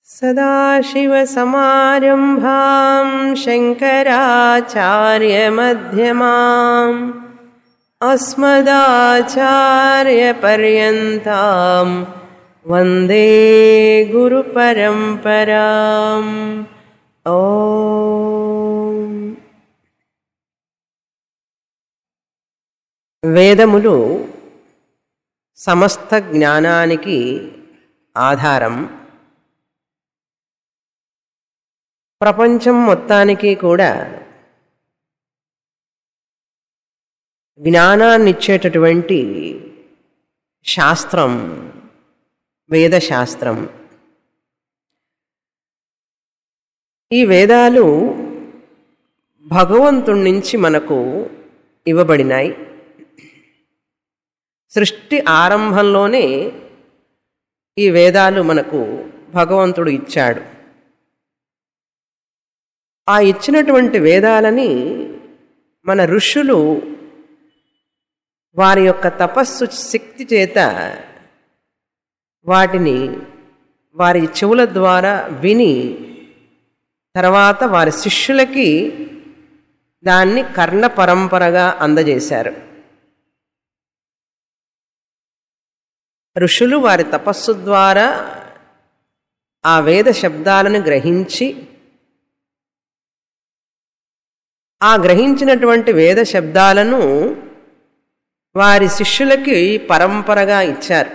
सदाशिवसमारम्भां शङ्कराचार्यमध्यमाम् अस्मदाचार्यपर्यन्तां वन्दे गुरुपरम्पराम् ॐ వేదములు సమస్త జ్ఞానానికి ఆధారం ప్రపంచం మొత్తానికి కూడా జ్ఞానాన్నిచ్చేటటువంటి శాస్త్రం వేదశాస్త్రం ఈ వేదాలు భగవంతుడి నుంచి మనకు ఇవ్వబడినాయి సృష్టి ఆరంభంలోనే ఈ వేదాలు మనకు భగవంతుడు ఇచ్చాడు ఆ ఇచ్చినటువంటి వేదాలని మన ఋషులు వారి యొక్క తపస్సు శక్తి చేత వాటిని వారి చెవుల ద్వారా విని తర్వాత వారి శిష్యులకి దాన్ని కర్ణ పరంపరగా అందజేశారు ఋషులు వారి తపస్సు ద్వారా ఆ వేద శబ్దాలను గ్రహించి ఆ గ్రహించినటువంటి వేద శబ్దాలను వారి శిష్యులకి పరంపరగా ఇచ్చారు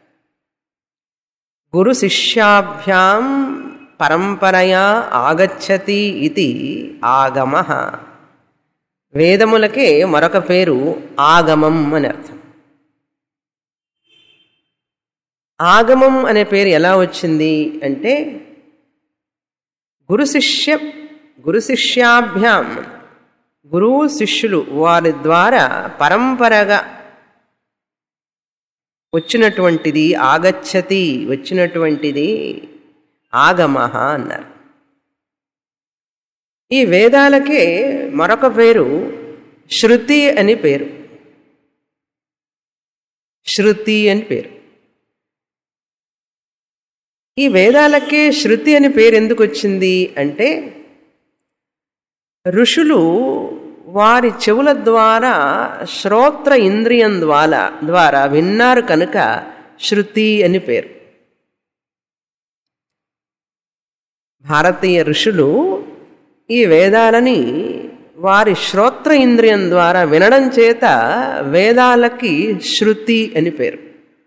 గురు శిష్యాభ్యాం పరంపరయా ఆగచ్చతి ఇది ఆగమ వేదములకే మరొక పేరు ఆగమం అని అర్థం ఆగమం అనే పేరు ఎలా వచ్చింది అంటే గురు శిష్య గురు శిష్యాభ్యాం గురువు శిష్యులు వారి ద్వారా పరంపరగా వచ్చినటువంటిది ఆగచ్చతి వచ్చినటువంటిది ఆగమ అన్నారు ఈ వేదాలకే మరొక పేరు శృతి అని పేరు శృతి అని పేరు ఈ వేదాలకే శృతి అని పేరు ఎందుకు వచ్చింది అంటే ఋషులు వారి చెవుల ద్వారా శ్రోత్ర ఇంద్రియం ద్వారా ద్వారా విన్నారు కనుక శృతి అని పేరు భారతీయ ఋషులు ఈ వేదాలని వారి శ్రోత్ర ఇంద్రియం ద్వారా వినడం చేత వేదాలకి శృతి అని పేరు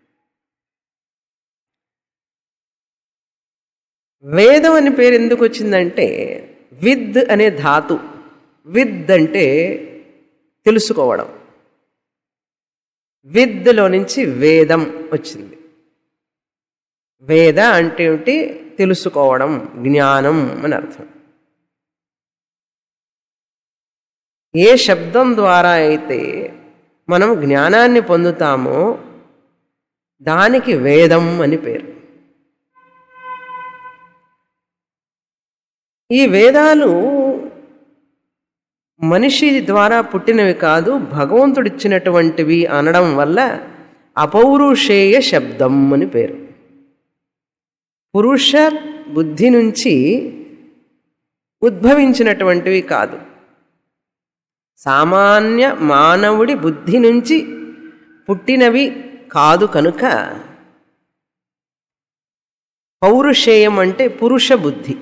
వేదం అని పేరు ఎందుకు వచ్చిందంటే విద్ అనే ధాతు విద్ అంటే తెలుసుకోవడం విద్లో నుంచి వేదం వచ్చింది వేద అంటే ఏమిటి తెలుసుకోవడం జ్ఞానం అని అర్థం ఏ శబ్దం ద్వారా అయితే మనం జ్ఞానాన్ని పొందుతామో దానికి వేదం అని పేరు ఈ వేదాలు మనిషి ద్వారా పుట్టినవి కాదు భగవంతుడిచ్చినటువంటివి అనడం వల్ల అపౌరుషేయ శబ్దం అని పేరు పురుష బుద్ధి నుంచి ఉద్భవించినటువంటివి కాదు సామాన్య మానవుడి బుద్ధి నుంచి పుట్టినవి కాదు కనుక పౌరుషేయం అంటే పురుష బుద్ధి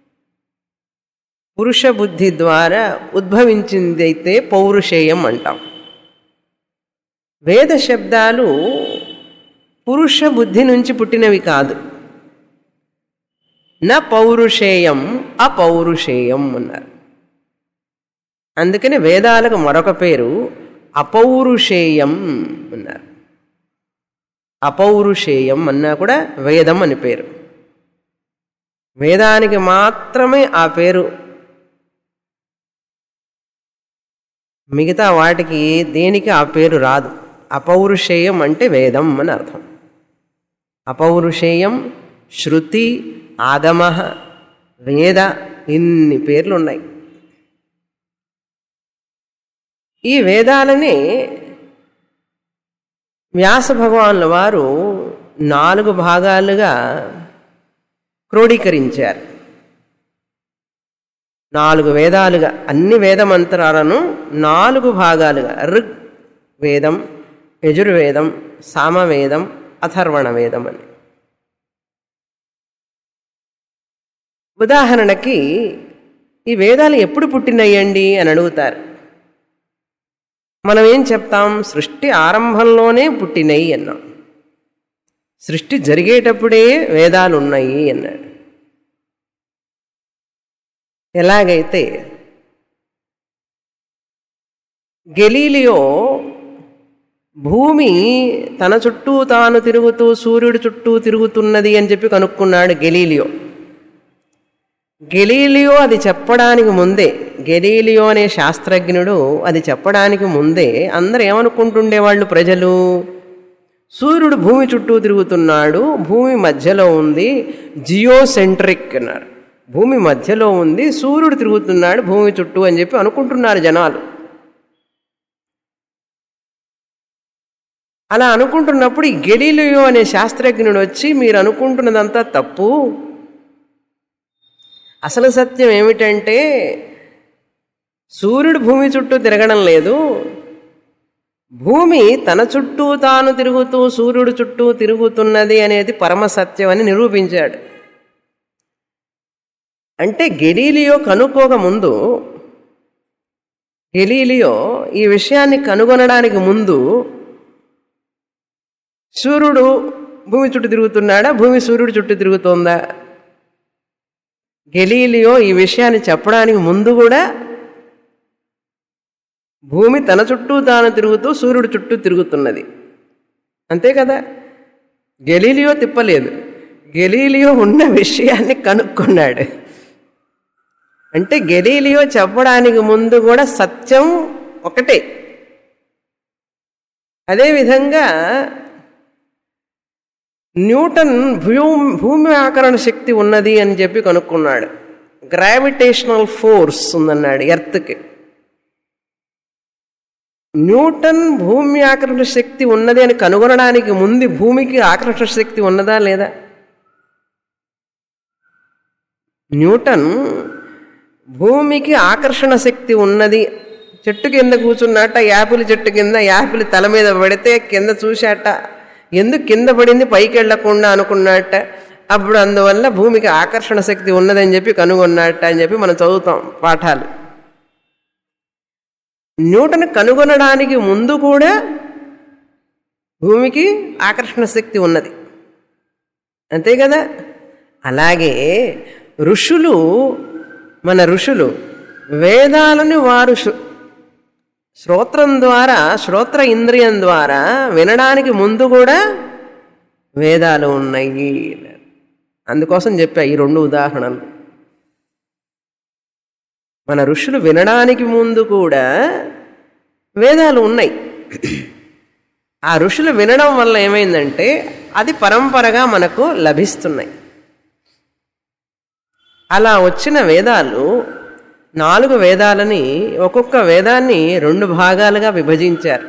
పురుష బుద్ధి ద్వారా ఉద్భవించిందైతే పౌరుషేయం అంటాం వేద శబ్దాలు పురుష బుద్ధి నుంచి పుట్టినవి కాదు నా పౌరుషేయం అపౌరుషేయం అన్నారు అందుకని వేదాలకు మరొక పేరు అపౌరుషేయం అన్నారు అపౌరుషేయం అన్నా కూడా వేదం అని పేరు వేదానికి మాత్రమే ఆ పేరు మిగతా వాటికి దేనికి ఆ పేరు రాదు అపౌరుషేయం అంటే వేదం అని అర్థం అపౌరుషేయం శృతి ఆగమ వేద ఇన్ని పేర్లు ఉన్నాయి ఈ వేదాలని వ్యాస భగవాన్ల వారు నాలుగు భాగాలుగా క్రోడీకరించారు నాలుగు వేదాలుగా అన్ని వేద మంత్రాలను నాలుగు భాగాలుగా ఋగ్ వేదం యజుర్వేదం సామవేదం అథర్వణ వేదం అని ఉదాహరణకి ఈ వేదాలు ఎప్పుడు పుట్టినయ్యండి అని అడుగుతారు మనం ఏం చెప్తాం సృష్టి ఆరంభంలోనే పుట్టినయి అన్నాం సృష్టి జరిగేటప్పుడే వేదాలు ఉన్నాయి అన్నాడు ఎలాగైతే గెలీలియో భూమి తన చుట్టూ తాను తిరుగుతూ సూర్యుడి చుట్టూ తిరుగుతున్నది అని చెప్పి కనుక్కున్నాడు గెలీలియో గెలీలియో అది చెప్పడానికి ముందే గెలీలియో అనే శాస్త్రజ్ఞుడు అది చెప్పడానికి ముందే అందరు ఏమనుకుంటుండేవాళ్ళు ప్రజలు సూర్యుడు భూమి చుట్టూ తిరుగుతున్నాడు భూమి మధ్యలో ఉంది జియోసెంట్రిక్ అన్నారు భూమి మధ్యలో ఉంది సూర్యుడు తిరుగుతున్నాడు భూమి చుట్టూ అని చెప్పి అనుకుంటున్నారు జనాలు అలా అనుకుంటున్నప్పుడు ఈ గెలీలియో అనే శాస్త్రజ్ఞుడు వచ్చి మీరు అనుకుంటున్నదంతా తప్పు అసలు సత్యం ఏమిటంటే సూర్యుడు భూమి చుట్టూ తిరగడం లేదు భూమి తన చుట్టూ తాను తిరుగుతూ సూర్యుడు చుట్టూ తిరుగుతున్నది అనేది పరమ సత్యం అని నిరూపించాడు అంటే గెలీలియో కనుక్కోక ముందు గెలీలియో ఈ విషయాన్ని కనుగొనడానికి ముందు సూర్యుడు భూమి చుట్టూ తిరుగుతున్నాడా భూమి సూర్యుడు చుట్టూ తిరుగుతోందా గెలీలియో ఈ విషయాన్ని చెప్పడానికి ముందు కూడా భూమి తన చుట్టూ తాను తిరుగుతూ సూర్యుడు చుట్టూ తిరుగుతున్నది అంతే కదా గెలీలియో తిప్పలేదు గెలీలియో ఉన్న విషయాన్ని కనుక్కున్నాడు అంటే గెలీలియో చెప్పడానికి ముందు కూడా సత్యం ఒకటే అదేవిధంగా న్యూటన్ భూ భూమి ఆకరణ శక్తి ఉన్నది అని చెప్పి కనుక్కున్నాడు గ్రావిటేషనల్ ఫోర్స్ ఉందన్నాడు ఎర్త్కి న్యూటన్ భూమి ఆకర్షణ శక్తి ఉన్నది అని కనుగొనడానికి ముందు భూమికి ఆకర్షణ శక్తి ఉన్నదా లేదా న్యూటన్ భూమికి ఆకర్షణ శక్తి ఉన్నది చెట్టు కింద కూర్చున్నట్ట యాపిల్ చెట్టు కింద యాపిల్ తల మీద పడితే కింద చూశాట ఎందుకు కింద పడింది పైకి వెళ్లకుండా అనుకున్నట్ట అప్పుడు అందువల్ల భూమికి ఆకర్షణ శక్తి ఉన్నదని చెప్పి కనుగొన్నట్ట అని చెప్పి మనం చదువుతాం పాఠాలు న్యూటన్ కనుగొనడానికి ముందు కూడా భూమికి ఆకర్షణ శక్తి ఉన్నది అంతే కదా అలాగే ఋషులు మన ఋషులు వేదాలను వారు శ్రోత్రం ద్వారా శ్రోత్ర ఇంద్రియం ద్వారా వినడానికి ముందు కూడా వేదాలు ఉన్నాయి అందుకోసం చెప్పా ఈ రెండు ఉదాహరణలు మన ఋషులు వినడానికి ముందు కూడా వేదాలు ఉన్నాయి ఆ ఋషులు వినడం వల్ల ఏమైందంటే అది పరంపరగా మనకు లభిస్తున్నాయి అలా వచ్చిన వేదాలు నాలుగు వేదాలని ఒక్కొక్క వేదాన్ని రెండు భాగాలుగా విభజించారు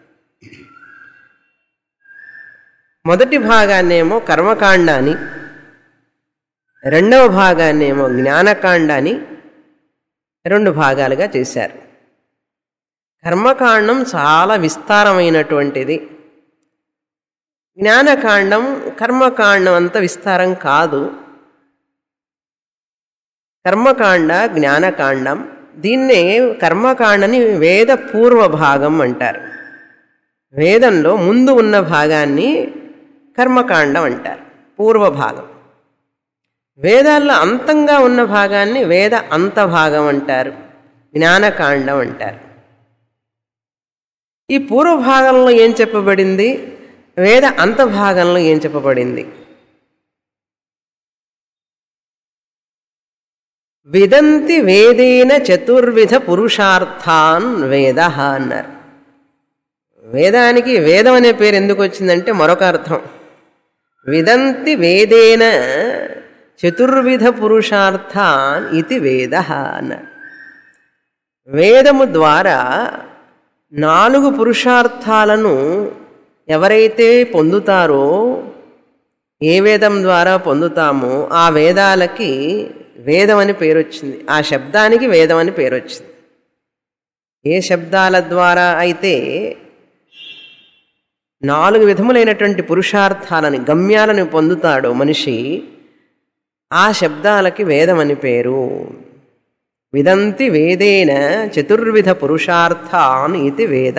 మొదటి భాగాన్నేమో కర్మకాండ అని రెండవ భాగాన్నేమో జ్ఞానకాండ అని రెండు భాగాలుగా చేశారు కర్మకాండం చాలా విస్తారమైనటువంటిది జ్ఞానకాండం కర్మకాండం అంత విస్తారం కాదు కర్మకాండ జ్ఞానకాండం దీన్నే కర్మకాండని వేద పూర్వ భాగం అంటారు వేదంలో ముందు ఉన్న భాగాన్ని కర్మకాండం అంటారు పూర్వ భాగం వేదాల్లో అంతంగా ఉన్న భాగాన్ని వేద అంత భాగం అంటారు జ్ఞానకాండం అంటారు ఈ పూర్వ భాగంలో ఏం చెప్పబడింది వేద అంత భాగంలో ఏం చెప్పబడింది విదంతి వేదేన చతుర్విధ పురుషార్థాన్ వేద అన్నారు వేదానికి వేదం అనే పేరు ఎందుకు వచ్చిందంటే మరొక అర్థం విదంతి వేదేన చతుర్విధ పురుషార్థాన్ ఇది వేద అన్నారు వేదము ద్వారా నాలుగు పురుషార్థాలను ఎవరైతే పొందుతారో ఏ వేదం ద్వారా పొందుతామో ఆ వేదాలకి వేదం అని పేరు వచ్చింది ఆ శబ్దానికి వేదం అని పేరు వచ్చింది ఏ శబ్దాల ద్వారా అయితే నాలుగు విధములైనటువంటి పురుషార్థాలని గమ్యాలను పొందుతాడో మనిషి ఆ శబ్దాలకి వేదం అని పేరు విదంతి వేదేన చతుర్విధ పురుషార్థాన్ ఇది వేద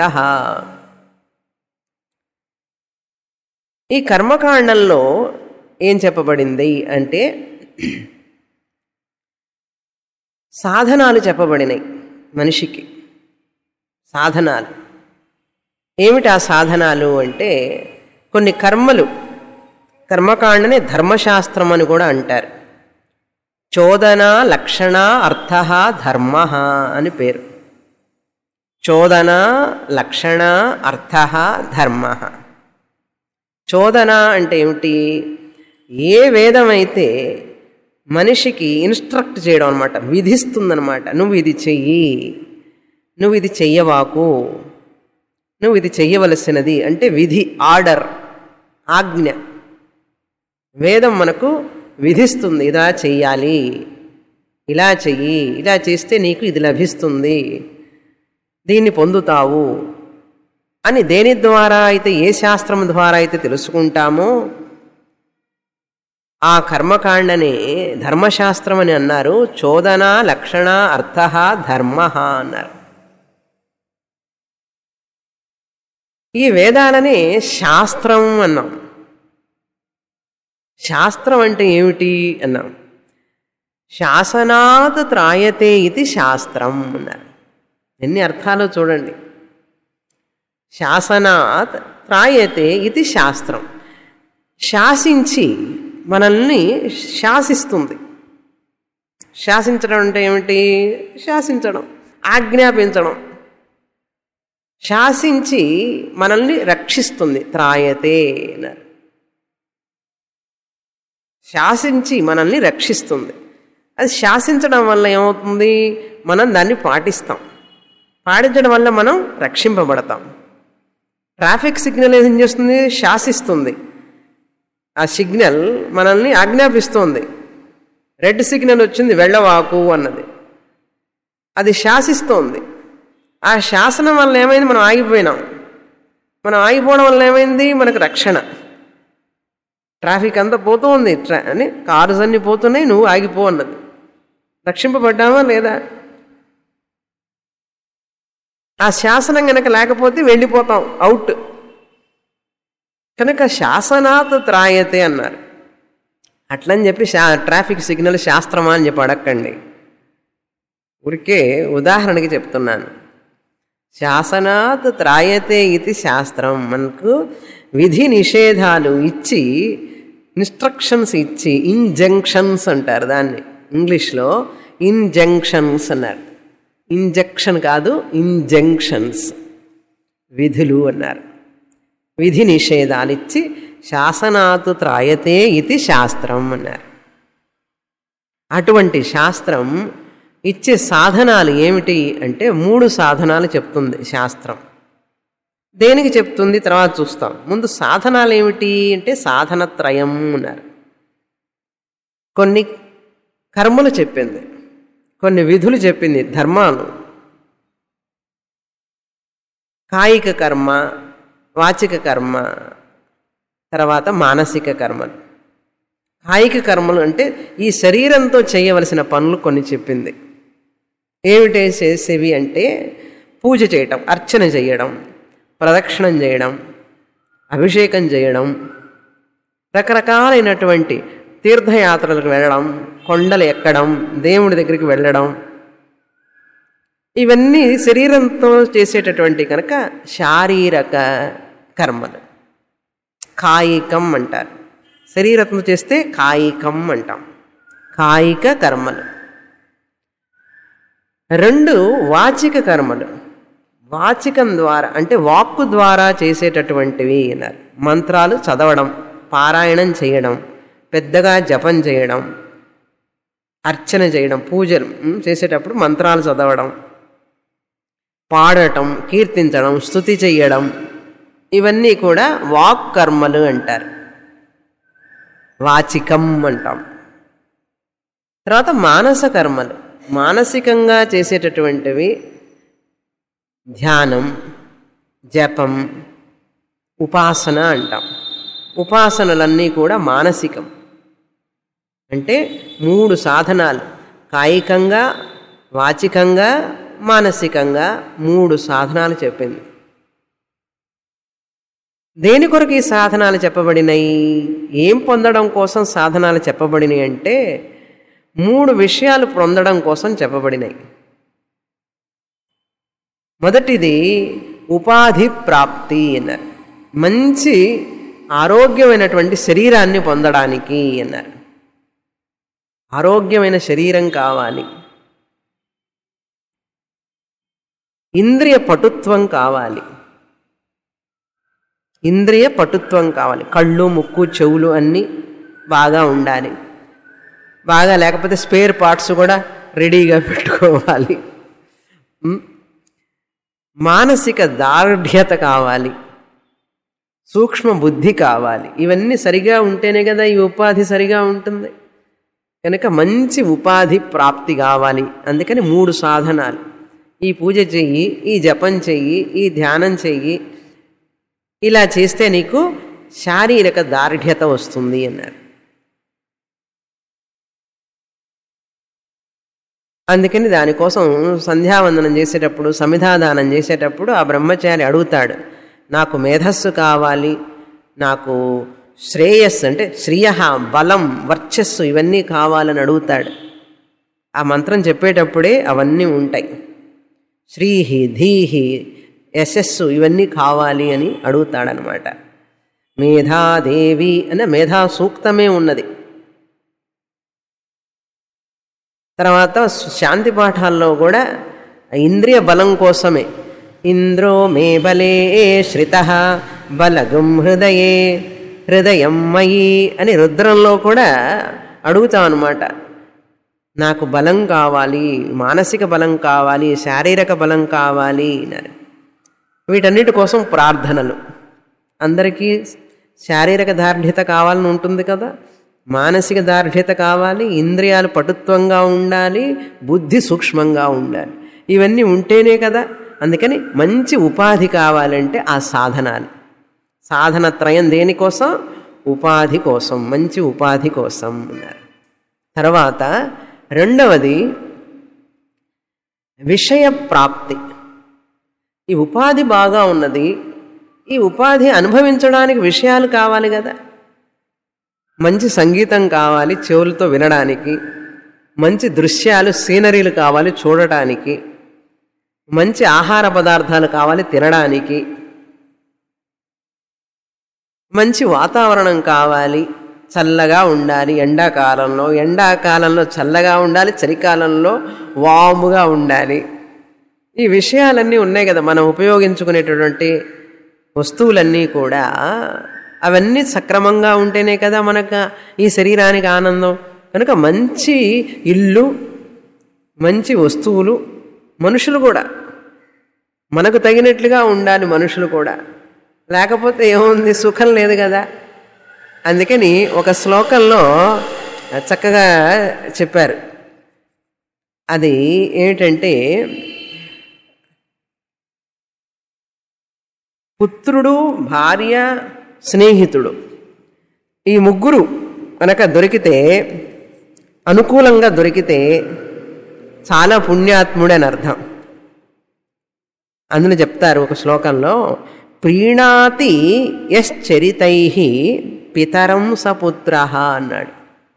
ఈ కర్మకాండంలో ఏం చెప్పబడింది అంటే సాధనాలు చెప్పబడినాయి మనిషికి సాధనాలు ఏమిటి ఆ సాధనాలు అంటే కొన్ని కర్మలు కర్మకాండని ధర్మశాస్త్రం అని కూడా అంటారు చోదన లక్షణ అర్థ ధర్మ అని పేరు చోదన లక్షణ అర్థ ధర్మ చోదన అంటే ఏమిటి ఏ వేదం అయితే మనిషికి ఇన్స్ట్రక్ట్ చేయడం అనమాట విధిస్తుందనమాట నువ్వు ఇది చెయ్యి నువ్వు ఇది చెయ్యవాకు నువ్వు ఇది చెయ్యవలసినది అంటే విధి ఆర్డర్ ఆజ్ఞ వేదం మనకు విధిస్తుంది ఇలా చెయ్యాలి ఇలా చెయ్యి ఇలా చేస్తే నీకు ఇది లభిస్తుంది దీన్ని పొందుతావు అని దేని ద్వారా అయితే ఏ శాస్త్రం ద్వారా అయితే తెలుసుకుంటామో ఆ కర్మకాండని ధర్మశాస్త్రం అని అన్నారు చోదన లక్షణ అర్థ ధర్మ అన్నారు ఈ వేదాలని శాస్త్రం అన్నాం శాస్త్రం అంటే ఏమిటి అన్నాం శాసనాత్ త్రాయతే ఇది శాస్త్రం అన్నారు ఎన్ని అర్థాలు చూడండి శాసనాత్ త్రాయతే ఇది శాస్త్రం శాసించి మనల్ని శాసిస్తుంది శాసించడం అంటే ఏమిటి శాసించడం ఆజ్ఞాపించడం శాసించి మనల్ని రక్షిస్తుంది త్రాయతే అన్నారు శాసించి మనల్ని రక్షిస్తుంది అది శాసించడం వల్ల ఏమవుతుంది మనం దాన్ని పాటిస్తాం పాటించడం వల్ల మనం రక్షింపబడతాం ట్రాఫిక్ సిగ్నల్ ఏం చేస్తుంది శాసిస్తుంది ఆ సిగ్నల్ మనల్ని ఆజ్ఞాపిస్తోంది రెడ్ సిగ్నల్ వచ్చింది వెళ్ళవాకు అన్నది అది శాసిస్తోంది ఆ శాసనం వల్ల ఏమైంది మనం ఆగిపోయినాం మనం ఆగిపోవడం వల్ల ఏమైంది మనకు రక్షణ ట్రాఫిక్ అంతా పోతూ ఉంది ట్రా అని కార్స్ అన్నీ పోతున్నాయి నువ్వు ఆగిపో అన్నది రక్షింపబడ్డామా లేదా ఆ శాసనం కనుక లేకపోతే వెళ్ళిపోతాం అవుట్ కనుక శాసనాత్ త్రాయతే అన్నారు అట్లని చెప్పి శా ట్రాఫిక్ సిగ్నల్ శాస్త్రమా అని చెప్పి అడక్కండి ఊరికే ఉదాహరణకి చెప్తున్నాను శాసనాత్ త్రాయతే ఇది శాస్త్రం మనకు విధి నిషేధాలు ఇచ్చి ఇన్స్ట్రక్షన్స్ ఇచ్చి ఇంజంక్షన్స్ అంటారు దాన్ని ఇంగ్లీష్లో ఇంజంక్షన్స్ అన్నారు ఇంజక్షన్ కాదు ఇంజంక్షన్స్ విధులు అన్నారు విధి నిషేధాలు ఇచ్చి శాసనాతు త్రాయతే ఇది శాస్త్రం అన్నారు అటువంటి శాస్త్రం ఇచ్చే సాధనాలు ఏమిటి అంటే మూడు సాధనాలు చెప్తుంది శాస్త్రం దేనికి చెప్తుంది తర్వాత చూస్తాం ముందు సాధనాలు ఏమిటి అంటే సాధనత్రయం అన్నారు కొన్ని కర్మలు చెప్పింది కొన్ని విధులు చెప్పింది ధర్మాలు కాయిక కర్మ వాచిక కర్మ తర్వాత మానసిక కర్మలు కాయిక కర్మలు అంటే ఈ శరీరంతో చేయవలసిన పనులు కొన్ని చెప్పింది ఏమిటి చేసేవి అంటే పూజ చేయటం అర్చన చేయడం ప్రదక్షిణం చేయడం అభిషేకం చేయడం రకరకాలైనటువంటి తీర్థయాత్రలకు వెళ్ళడం కొండలు ఎక్కడం దేవుడి దగ్గరికి వెళ్ళడం ఇవన్నీ శరీరంతో చేసేటటువంటి కనుక శారీరక కర్మలు కాయికం అంటారు శరీరంతో చేస్తే కాయికం అంటాం కాయిక కర్మలు రెండు వాచిక కర్మలు వాచికం ద్వారా అంటే వాక్కు ద్వారా చేసేటటువంటివి అన్నారు మంత్రాలు చదవడం పారాయణం చేయడం పెద్దగా జపం చేయడం అర్చన చేయడం పూజలు ఉమ్, చేసేటప్పుడు మంత్రాలు చదవడం పాడటం కీర్తించడం స్థుతి చెయ్యడం ఇవన్నీ కూడా వాక్ కర్మలు అంటారు వాచికం అంటాం తర్వాత మానస కర్మలు మానసికంగా చేసేటటువంటివి ధ్యానం జపం ఉపాసన అంటాం ఉపాసనలన్నీ కూడా మానసికం అంటే మూడు సాధనాలు కాయికంగా వాచికంగా మానసికంగా మూడు సాధనాలు చెప్పింది దేని కొరకు ఈ సాధనాలు చెప్పబడినాయి ఏం పొందడం కోసం సాధనాలు చెప్పబడినాయి అంటే మూడు విషయాలు పొందడం కోసం చెప్పబడినాయి మొదటిది ఉపాధి ప్రాప్తి అన్నారు మంచి ఆరోగ్యమైనటువంటి శరీరాన్ని పొందడానికి అన్నారు ఆరోగ్యమైన శరీరం కావాలి ఇంద్రియ పటుత్వం కావాలి ఇంద్రియ పటుత్వం కావాలి కళ్ళు ముక్కు చెవులు అన్నీ బాగా ఉండాలి బాగా లేకపోతే స్పేర్ పార్ట్స్ కూడా రెడీగా పెట్టుకోవాలి ఉమ్. మానసిక దార్ఢ్యత కావాలి సూక్ష్మ బుద్ధి కావాలి ఇవన్నీ సరిగా ఉంటేనే కదా ఈ ఉపాధి సరిగా ఉంటుంది కనుక మంచి ఉపాధి ప్రాప్తి కావాలి అందుకని మూడు సాధనాలు ఈ పూజ చెయ్యి ఈ జపం చెయ్యి ఈ ధ్యానం చెయ్యి ఇలా చేస్తే నీకు శారీరక దార్ఢ్యత వస్తుంది అన్నారు అందుకని దానికోసం సంధ్యావందనం చేసేటప్పుడు సమిధాదానం చేసేటప్పుడు ఆ బ్రహ్మచారి అడుగుతాడు నాకు మేధస్సు కావాలి నాకు శ్రేయస్సు అంటే శ్రియ బలం వర్చస్సు ఇవన్నీ కావాలని అడుగుతాడు ఆ మంత్రం చెప్పేటప్పుడే అవన్నీ ఉంటాయి శ్రీహి ధీహి యశస్సు ఇవన్నీ కావాలి అని అడుగుతాడనమాట మేధాదేవి అనే మేధా సూక్తమే ఉన్నది తర్వాత శాంతి పాఠాల్లో కూడా ఇంద్రియ బలం కోసమే ఇంద్రో మే బలే శ్రిత బలగం హృదయే హృదయం మయి అని రుద్రంలో కూడా అడుగుతాం అనమాట నాకు బలం కావాలి మానసిక బలం కావాలి శారీరక బలం కావాలి అని వీటన్నిటి కోసం ప్రార్థనలు అందరికీ శారీరక దార్ఢ్యత కావాలని ఉంటుంది కదా మానసిక దార్ఢ్యత కావాలి ఇంద్రియాలు పటుత్వంగా ఉండాలి బుద్ధి సూక్ష్మంగా ఉండాలి ఇవన్నీ ఉంటేనే కదా అందుకని మంచి ఉపాధి కావాలంటే ఆ సాధనాలు సాధన త్రయం దేనికోసం ఉపాధి కోసం మంచి ఉపాధి కోసం అన్నారు తర్వాత రెండవది విషయ ప్రాప్తి ఈ ఉపాధి బాగా ఉన్నది ఈ ఉపాధి అనుభవించడానికి విషయాలు కావాలి కదా మంచి సంగీతం కావాలి చెవులతో వినడానికి మంచి దృశ్యాలు సీనరీలు కావాలి చూడటానికి మంచి ఆహార పదార్థాలు కావాలి తినడానికి మంచి వాతావరణం కావాలి చల్లగా ఉండాలి ఎండాకాలంలో ఎండాకాలంలో చల్లగా ఉండాలి చలికాలంలో వాముగా ఉండాలి ఈ విషయాలన్నీ ఉన్నాయి కదా మనం ఉపయోగించుకునేటటువంటి వస్తువులన్నీ కూడా అవన్నీ సక్రమంగా ఉంటేనే కదా మనకు ఈ శరీరానికి ఆనందం కనుక మంచి ఇల్లు మంచి వస్తువులు మనుషులు కూడా మనకు తగినట్లుగా ఉండాలి మనుషులు కూడా లేకపోతే ఏముంది సుఖం లేదు కదా అందుకని ఒక శ్లోకంలో చక్కగా చెప్పారు అది ఏమిటంటే పుత్రుడు భార్య స్నేహితుడు ఈ ముగ్గురు కనుక దొరికితే అనుకూలంగా దొరికితే చాలా పుణ్యాత్ముడని అర్థం అందులో చెప్తారు ఒక శ్లోకంలో ప్రీణాతి యశ్చరితై పితరం సపుత్ర అన్నాడు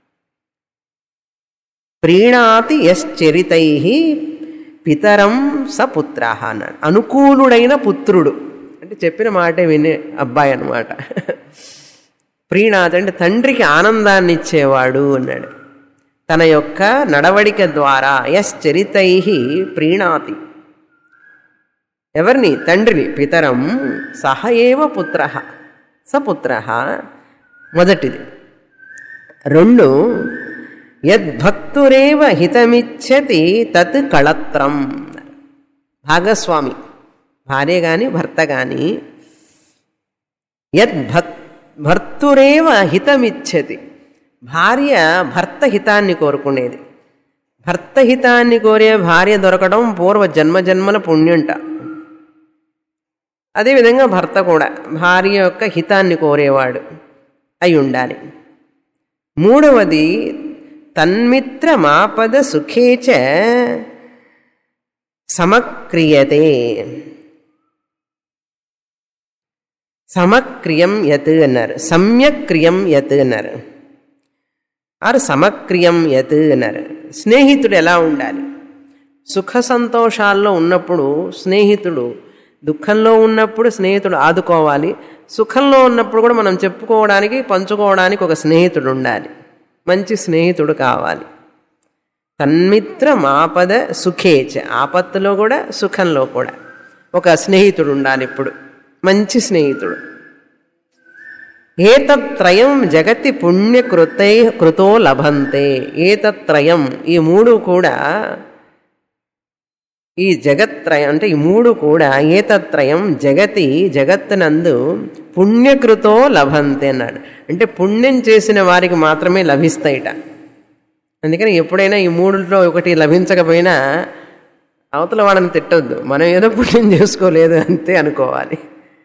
ప్రీణాతి యశ్చరితై పితరం సపుత్ర అన్నాడు అనుకూలుడైన పుత్రుడు అంటే చెప్పిన మాటే వినే అబ్బాయి అనమాట ప్రీణాతి అంటే తండ్రికి ఆనందాన్ని ఇచ్చేవాడు అన్నాడు తన యొక్క నడవడిక ద్వారా యశ్చరితై ప్రీణాతి ఎవరిని తండ్రిని పితరం సహ ఏవ పుత్ర సపుత్ర మొదటిది రెండు యద్భక్తురేవ హితమిచ్చతి తత్ కళత్రం భాగస్వామి భార్య కానీ భర్త కానీ యద్భక్ భర్తురేవ హితమిచ్చతి భార్య భర్త హితాన్ని కోరుకునేది భర్త హితాన్ని కోరే భార్య దొరకడం పూర్వ జన్మ జన్మల పుణ్యంట అదేవిధంగా భర్త కూడా భార్య యొక్క హితాన్ని కోరేవాడు అయి ఉండాలి మూడవది తన్మిత్ర మాపద సుఖేచ సమక్రియతే సమక్రియం యత్ అన్నారు సమ్యక్రియం యత్ అన్నారు ఆరు సమక్రియం యత్ అన్నారు స్నేహితుడు ఎలా ఉండాలి సుఖ సంతోషాల్లో ఉన్నప్పుడు స్నేహితుడు దుఃఖంలో ఉన్నప్పుడు స్నేహితుడు ఆదుకోవాలి సుఖంలో ఉన్నప్పుడు కూడా మనం చెప్పుకోవడానికి పంచుకోవడానికి ఒక స్నేహితుడు ఉండాలి మంచి స్నేహితుడు కావాలి తన్మిత్ర మాపద సుఖేచ ఆపత్తులో కూడా సుఖంలో కూడా ఒక స్నేహితుడు ఉండాలి ఇప్పుడు మంచి స్నేహితుడు ఏతత్రయం జగతి పుణ్యకృతై కృతో లభంతే ఏతత్రయం ఈ మూడు కూడా ఈ జగత్రయం అంటే ఈ మూడు కూడా ఏతత్రయం జగతి జగత్తునందు పుణ్యకృతో లభంతే అన్నాడు అంటే పుణ్యం చేసిన వారికి మాత్రమే లభిస్తాయిట అందుకని ఎప్పుడైనా ఈ మూడులో ఒకటి లభించకపోయినా అవతల వాళ్ళని తిట్టొద్దు మనం ఏదో పుణ్యం చేసుకోలేదు అంతే అనుకోవాలి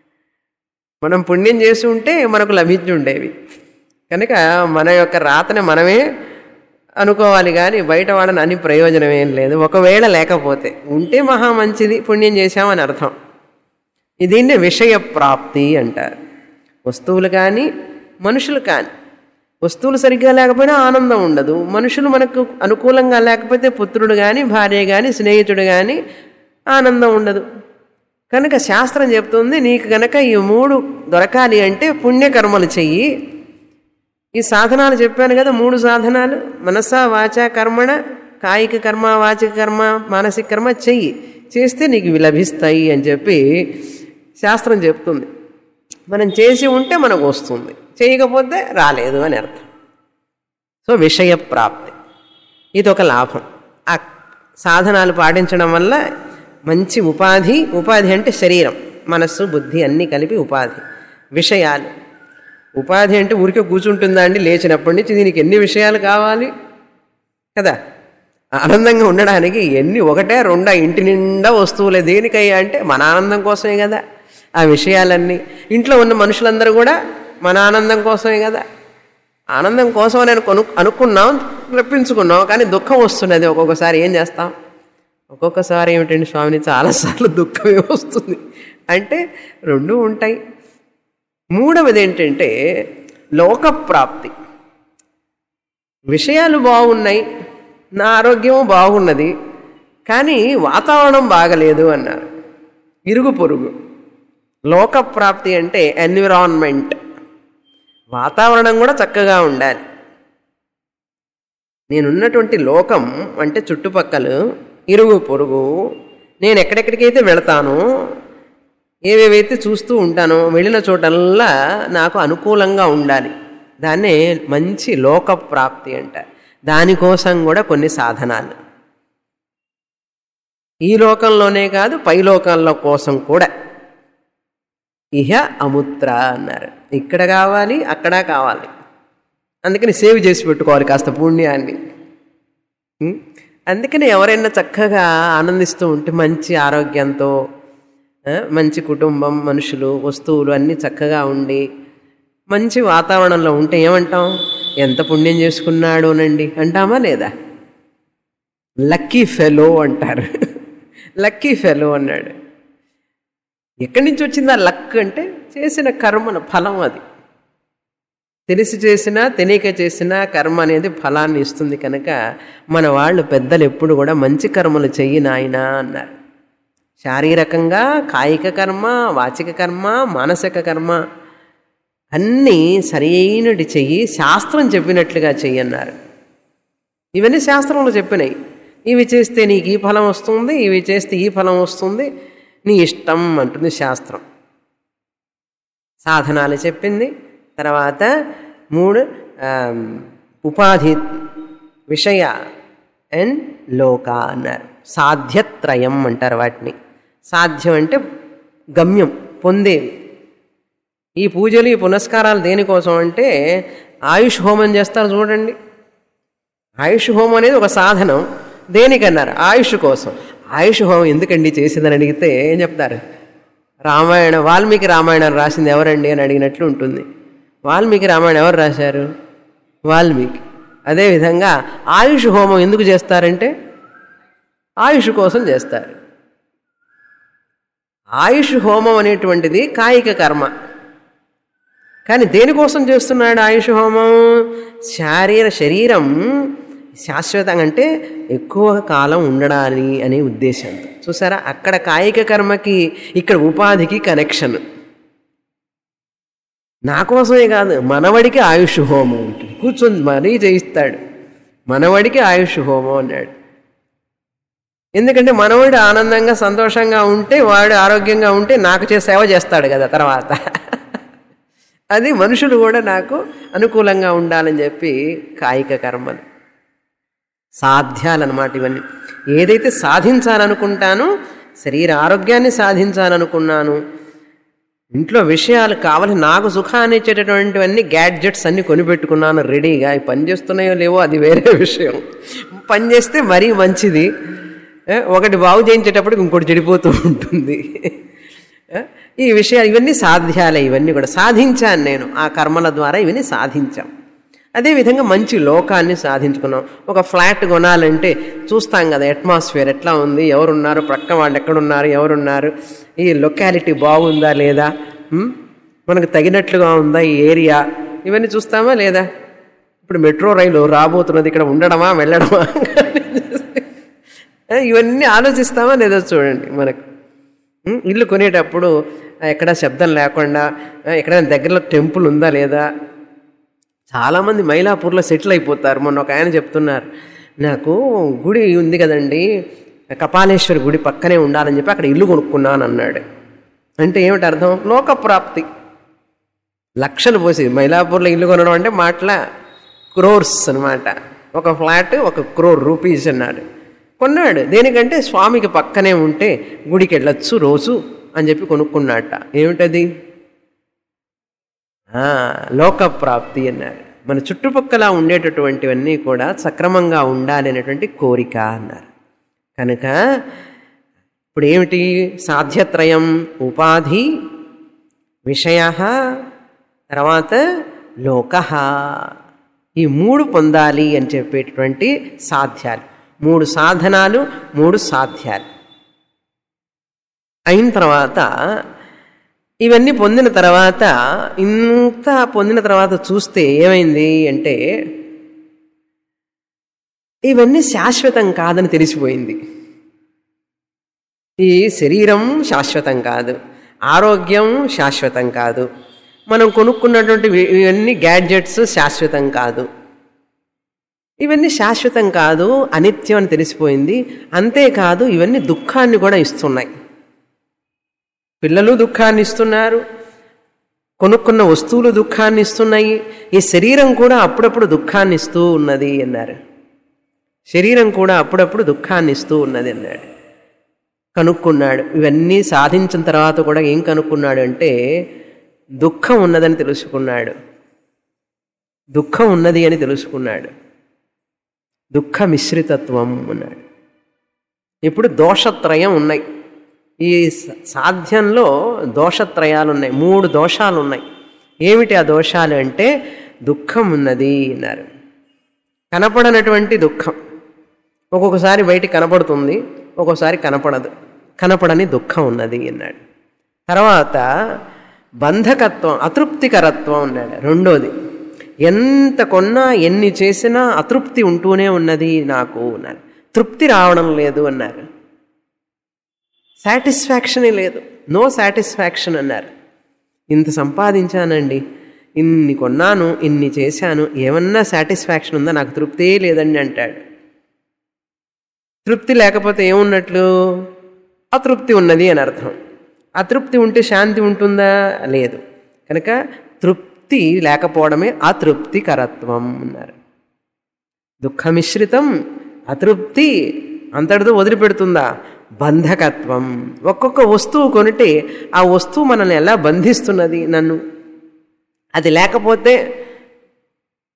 మనం పుణ్యం చేసి ఉంటే మనకు లభించి ఉండేవి కనుక మన యొక్క రాతని మనమే అనుకోవాలి కానీ బయట వాళ్ళని అని ప్రయోజనం ఏం లేదు ఒకవేళ లేకపోతే ఉంటే మహా మంచిది పుణ్యం చేశామని అర్థం దీన్నే విషయ ప్రాప్తి అంటారు వస్తువులు కానీ మనుషులు కానీ వస్తువులు సరిగ్గా లేకపోయినా ఆనందం ఉండదు మనుషులు మనకు అనుకూలంగా లేకపోతే పుత్రుడు కానీ భార్య కానీ స్నేహితుడు కానీ ఆనందం ఉండదు కనుక శాస్త్రం చెప్తుంది నీకు కనుక ఈ మూడు దొరకాలి అంటే పుణ్యకర్మలు చెయ్యి ఈ సాధనాలు చెప్పాను కదా మూడు సాధనాలు మనస వాచ కర్మణ కాయిక కర్మ వాచిక కర్మ మానసిక కర్మ చెయ్యి చేస్తే నీకు ఇవి లభిస్తాయి అని చెప్పి శాస్త్రం చెప్తుంది మనం చేసి ఉంటే మనకు వస్తుంది చేయకపోతే రాలేదు అని అర్థం సో విషయ ప్రాప్తి ఇది ఒక లాభం ఆ సాధనాలు పాటించడం వల్ల మంచి ఉపాధి ఉపాధి అంటే శరీరం మనస్సు బుద్ధి అన్నీ కలిపి ఉపాధి విషయాలు ఉపాధి అంటే ఊరికే కూర్చుంటుందా అండి లేచినప్పటి నుంచి దీనికి ఎన్ని విషయాలు కావాలి కదా ఆనందంగా ఉండడానికి ఎన్ని ఒకటే రెండా ఇంటి నిండా వస్తువులే దేనికయ్యా అంటే మన ఆనందం కోసమే కదా ఆ విషయాలన్నీ ఇంట్లో ఉన్న మనుషులందరూ కూడా మన ఆనందం కోసమే కదా ఆనందం కోసం నేను కొను అనుకున్నాం రప్పించుకున్నాం కానీ దుఃఖం వస్తున్నది ఒక్కొక్కసారి ఏం చేస్తాం ఒక్కొక్కసారి ఏమిటండి స్వామిని చాలాసార్లు దుఃఖమే వస్తుంది అంటే రెండూ ఉంటాయి మూడవది ఏంటంటే లోకప్రాప్తి విషయాలు బాగున్నాయి నా ఆరోగ్యం బాగున్నది కానీ వాతావరణం బాగలేదు అన్నారు ఇరుగు పొరుగు లోకప్రాప్తి అంటే ఎన్విరాన్మెంట్ వాతావరణం కూడా చక్కగా ఉండాలి నేనున్నటువంటి లోకం అంటే చుట్టుపక్కల ఇరుగు పొరుగు నేను ఎక్కడెక్కడికైతే వెళతానో ఏవేవైతే చూస్తూ ఉంటానో వెళ్ళిన చోటల్లా నాకు అనుకూలంగా ఉండాలి దాన్నే మంచి లోకప్రాప్తి అంట దానికోసం కూడా కొన్ని సాధనాలు ఈ లోకంలోనే కాదు పై లోకాల్లో కోసం కూడా ఇహ అముత్ర అన్నారు ఇక్కడ కావాలి అక్కడ కావాలి అందుకని సేవ్ చేసి పెట్టుకోవాలి కాస్త పుణ్యాన్ని ఉం? అందుకని ఎవరైనా చక్కగా ఆనందిస్తూ ఉంటే మంచి ఆరోగ్యంతో ఆ, మంచి కుటుంబం మనుషులు వస్తువులు అన్నీ చక్కగా ఉండి మంచి వాతావరణంలో ఉంటే ఏమంటాం ఎంత పుణ్యం చేసుకున్నాడోనండి అంటామా లేదా లక్కీ ఫెలో అంటారు లక్కీ ఫెలో అన్నాడు ఎక్కడి నుంచి వచ్చింది ఆ లక్ అంటే చేసిన కర్మల ఫలం అది తెలిసి చేసినా తెలియక చేసినా కర్మ అనేది ఫలాన్ని ఇస్తుంది కనుక మన వాళ్ళు పెద్దలు ఎప్పుడు కూడా మంచి కర్మలు చెయ్యి నాయనా అన్నారు శారీరకంగా కాయిక కర్మ వాచిక కర్మ మానసిక కర్మ అన్నీ సరైనటి చెయ్యి శాస్త్రం చెప్పినట్లుగా చెయ్యి అన్నారు ఇవన్నీ శాస్త్రంలో చెప్పినాయి ఇవి చేస్తే నీకు ఈ ఫలం వస్తుంది ఇవి చేస్తే ఈ ఫలం వస్తుంది నీ ఇష్టం అంటుంది శాస్త్రం సాధనాలు చెప్పింది తర్వాత మూడు ఆ, ఉపాధి విషయ అండ్ లోక అన్నారు సాధ్యత్రయం అంటారు వాటిని సాధ్యం అంటే గమ్యం పొందేవి ఈ పూజలు ఈ పునస్కారాలు దేనికోసం అంటే ఆయుష్ హోమం చేస్తారు చూడండి ఆయుష్ హోమం అనేది ఒక సాధనం దేనికన్నారు ఆయుష్ కోసం ఆయుష్ హోమం ఎందుకండి చేసిందని అడిగితే ఏం చెప్తారు రామాయణం వాల్మీకి రామాయణం రాసింది ఎవరండి అని అడిగినట్లు ఉంటుంది వాల్మీకి రామాయణం ఎవరు రాశారు వాల్మీకి అదేవిధంగా ఆయుష్ హోమం ఎందుకు చేస్తారంటే ఆయుష్ కోసం చేస్తారు ఆయుష్ హోమం అనేటువంటిది కాయిక కర్మ కానీ దేనికోసం చేస్తున్నాడు ఆయుష్ హోమం శారీర శరీరం శాశ్వతంగా అంటే ఎక్కువ కాలం ఉండడాని అనే ఉద్దేశంతో చూసారా అక్కడ కాయిక కర్మకి ఇక్కడ ఉపాధికి కనెక్షన్ నా కోసమే కాదు మనవడికి ఆయుష్ హోమం ఉంటుంది కూర్చొని మరీ చేయిస్తాడు మనవడికి ఆయుష్ హోమం అన్నాడు ఎందుకంటే మనవడు ఆనందంగా సంతోషంగా ఉంటే వాడు ఆరోగ్యంగా ఉంటే నాకు చే సేవ చేస్తాడు కదా తర్వాత అది మనుషులు కూడా నాకు అనుకూలంగా ఉండాలని చెప్పి కాయిక కర్మలు సాధ్యాలన్నమాట ఇవన్నీ ఏదైతే సాధించాలనుకుంటానో శరీర ఆరోగ్యాన్ని సాధించాలనుకున్నాను ఇంట్లో విషయాలు కావాలి నాకు సుఖాన్ని ఇచ్చేటటువంటివన్నీ గ్యాడ్జెట్స్ అన్నీ కొనిపెట్టుకున్నాను రెడీగా అవి పనిచేస్తున్నాయో లేవో అది వేరే విషయం పని చేస్తే మరీ మంచిది ఏ, ఒకటి బాగు చేయించేటప్పటికి ఇంకోటి చెడిపోతూ ఉంటుంది ఏ, ఈ విషయాలు ఇవన్నీ సాధ్యాలే ఇవన్నీ కూడా సాధించాను నేను ఆ కర్మల ద్వారా ఇవన్నీ సాధించాం అదేవిధంగా మంచి లోకాన్ని సాధించుకున్నాం ఒక ఫ్లాట్ కొనాలంటే చూస్తాం కదా అట్మాస్ఫియర్ ఎట్లా ఉంది ఎవరున్నారు ప్రక్క వాళ్ళు ఎక్కడున్నారు ఎవరున్నారు ఈ లొకాలిటీ బాగుందా లేదా ఉమ్, మనకు తగినట్లుగా ఉందా ఈ ఏరియా ఇవన్నీ చూస్తామా లేదా ఇప్పుడు మెట్రో రైలు రాబోతున్నది ఇక్కడ ఉండడమా వెళ్ళడమా ఇవన్నీ ఆలోచిస్తామా లేదా చూడండి మనకు ఉమ్, ఇల్లు కొనేటప్పుడు ఎక్కడ శబ్దం లేకుండా ఎక్కడ దగ్గరలో టెంపుల్ ఉందా లేదా చాలామంది మైలాపూర్లో సెటిల్ అయిపోతారు మొన్న ఒక ఆయన చెప్తున్నారు నాకు గుడి ఉంది కదండి కపాలేశ్వరి గుడి పక్కనే ఉండాలని చెప్పి అక్కడ ఇల్లు కొనుక్కున్నాను అన్నాడు అంటే ఏమిటి అర్థం లోకప్రాప్తి లక్షలు పోసి మైలాపూర్లో ఇల్లు కొనడం అంటే మాటల క్రోర్స్ అనమాట ఒక ఫ్లాట్ ఒక క్రోర్ రూపీస్ అన్నాడు కొన్నాడు దేనికంటే స్వామికి పక్కనే ఉంటే గుడికి వెళ్ళొచ్చు రోజు అని చెప్పి కొనుక్కున్నట్ట ఏమిటది ఆ, లోకప్రాప్తి అన్నారు మన చుట్టుపక్కల ఉండేటటువంటివన్నీ కూడా సక్రమంగా ఉండాలి అనేటువంటి కోరిక అన్నారు కనుక ఇప్పుడు ఏమిటి సాధ్యత్రయం ఉపాధి విషయ తర్వాత లోక ఈ మూడు పొందాలి అని చెప్పేటటువంటి సాధ్యాలు మూడు సాధనాలు మూడు సాధ్యాలు అయిన తర్వాత ఇవన్నీ పొందిన తర్వాత ఇంత పొందిన తర్వాత చూస్తే ఏమైంది అంటే ఇవన్నీ శాశ్వతం కాదని తెలిసిపోయింది ఈ శరీరం శాశ్వతం కాదు ఆరోగ్యం శాశ్వతం కాదు మనం కొనుక్కున్నటువంటి ఇవి- ఇవన్నీ గ్యాడ్జెట్స్ శాశ్వతం కాదు ఇవన్నీ శాశ్వతం కాదు అనిత్యం అని తెలిసిపోయింది అంతేకాదు ఇవన్నీ దుఃఖాన్ని కూడా ఇస్తున్నాయి పిల్లలు దుఃఖాన్ని ఇస్తున్నారు కొనుక్కున్న వస్తువులు దుఃఖాన్ని ఇస్తున్నాయి ఈ శరీరం కూడా అప్పుడప్పుడు దుఃఖాన్ని ఇస్తూ ఉన్నది అన్నారు శరీరం కూడా అప్పుడప్పుడు దుఃఖాన్ని ఇస్తూ ఉన్నది అన్నాడు కనుక్కున్నాడు ఇవన్నీ సాధించిన తర్వాత కూడా ఏం కనుక్కున్నాడు అంటే దుఃఖం ఉన్నదని తెలుసుకున్నాడు దుఃఖం ఉన్నది అని తెలుసుకున్నాడు దుఃఖ మిశ్రితత్వం అన్నాడు ఇప్పుడు దోషత్రయం ఉన్నాయి ఈ స- సాధ్యంలో దోషత్రయాలు ఉన్నాయి మూడు దోషాలు ఉన్నాయి ఏమిటి ఆ దోషాలు అంటే దుఃఖం ఉన్నది అన్నారు కనపడనటువంటి దుఃఖం ఒక్కొక్కసారి బయటికి కనపడుతుంది ఒక్కొక్కసారి కనపడదు కనపడని దుఃఖం ఉన్నది అన్నాడు తర్వాత బంధకత్వం అతృప్తికరత్వం అన్నాడు రెండోది ఎంత కొన్నా ఎన్ని చేసినా అతృప్తి ఉంటూనే ఉన్నది నాకు అన్నారు తృప్తి రావడం లేదు అన్నారు సాటిస్ఫాక్షనే లేదు నో సాటిస్ఫాక్షన్ అన్నారు ఇంత సంపాదించానండి ఇన్ని కొన్నాను ఇన్ని చేశాను ఏమన్నా సాటిస్ఫాక్షన్ ఉందా నాకు తృప్తే లేదండి అంటాడు తృప్తి లేకపోతే ఏమున్నట్లు అతృప్తి ఉన్నది అని అర్థం అతృప్తి ఉంటే శాంతి ఉంటుందా లేదు కనుక తృప్తి లేకపోవడమే అతృప్తికరత్వం అన్నారు దుఃఖమిశ్రితం అతృప్తి అంతటితో వదిలిపెడుతుందా బంధకత్వం ఒక్కొక్క వస్తువు కొనిటే ఆ వస్తువు మనల్ని ఎలా బంధిస్తున్నది నన్ను అది లేకపోతే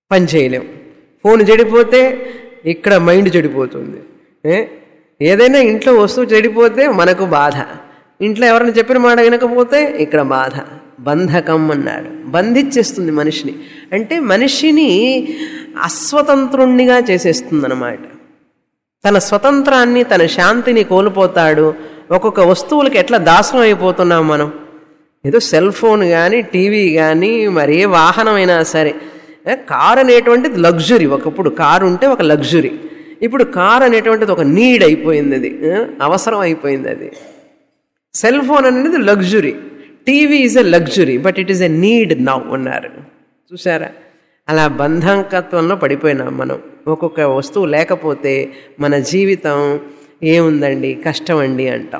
పని చేయలేం ఫోన్ చెడిపోతే ఇక్కడ మైండ్ చెడిపోతుంది ఏ? ఏదైనా ఇంట్లో వస్తువు చెడిపోతే మనకు బాధ ఇంట్లో ఎవరైనా చెప్పిన మాట వినకపోతే ఇక్కడ బాధ బంధకం అన్నాడు బంధించేస్తుంది మనిషిని అంటే మనిషిని అస్వతంత్రుణ్ణిగా చేసేస్తుంది తన స్వతంత్రాన్ని తన శాంతిని కోల్పోతాడు ఒక్కొక్క వస్తువులకి ఎట్లా దాసం అయిపోతున్నాం మనం ఏదో సెల్ ఫోన్ కానీ టీవీ కానీ మరి ఏ వాహనమైనా సరే ఏ, కారు అనేటువంటిది లగ్జరీ ఒకప్పుడు కారు ఉంటే ఒక లగ్జరీ ఇప్పుడు కారు అనేటువంటిది ఒక నీడ్ అయిపోయింది అది ఏ, అవసరం అయిపోయింది అది సెల్ ఫోన్ అనేది luxury TV is a luxury but it is a need now అన్నారు చూసారా అలా బంధంకత్వంలో పడిపోయినాం మనం ఒక్కొక్క వస్తువు లేకపోతే మన జీవితం ఏముందండి కష్టం అండి అంటాం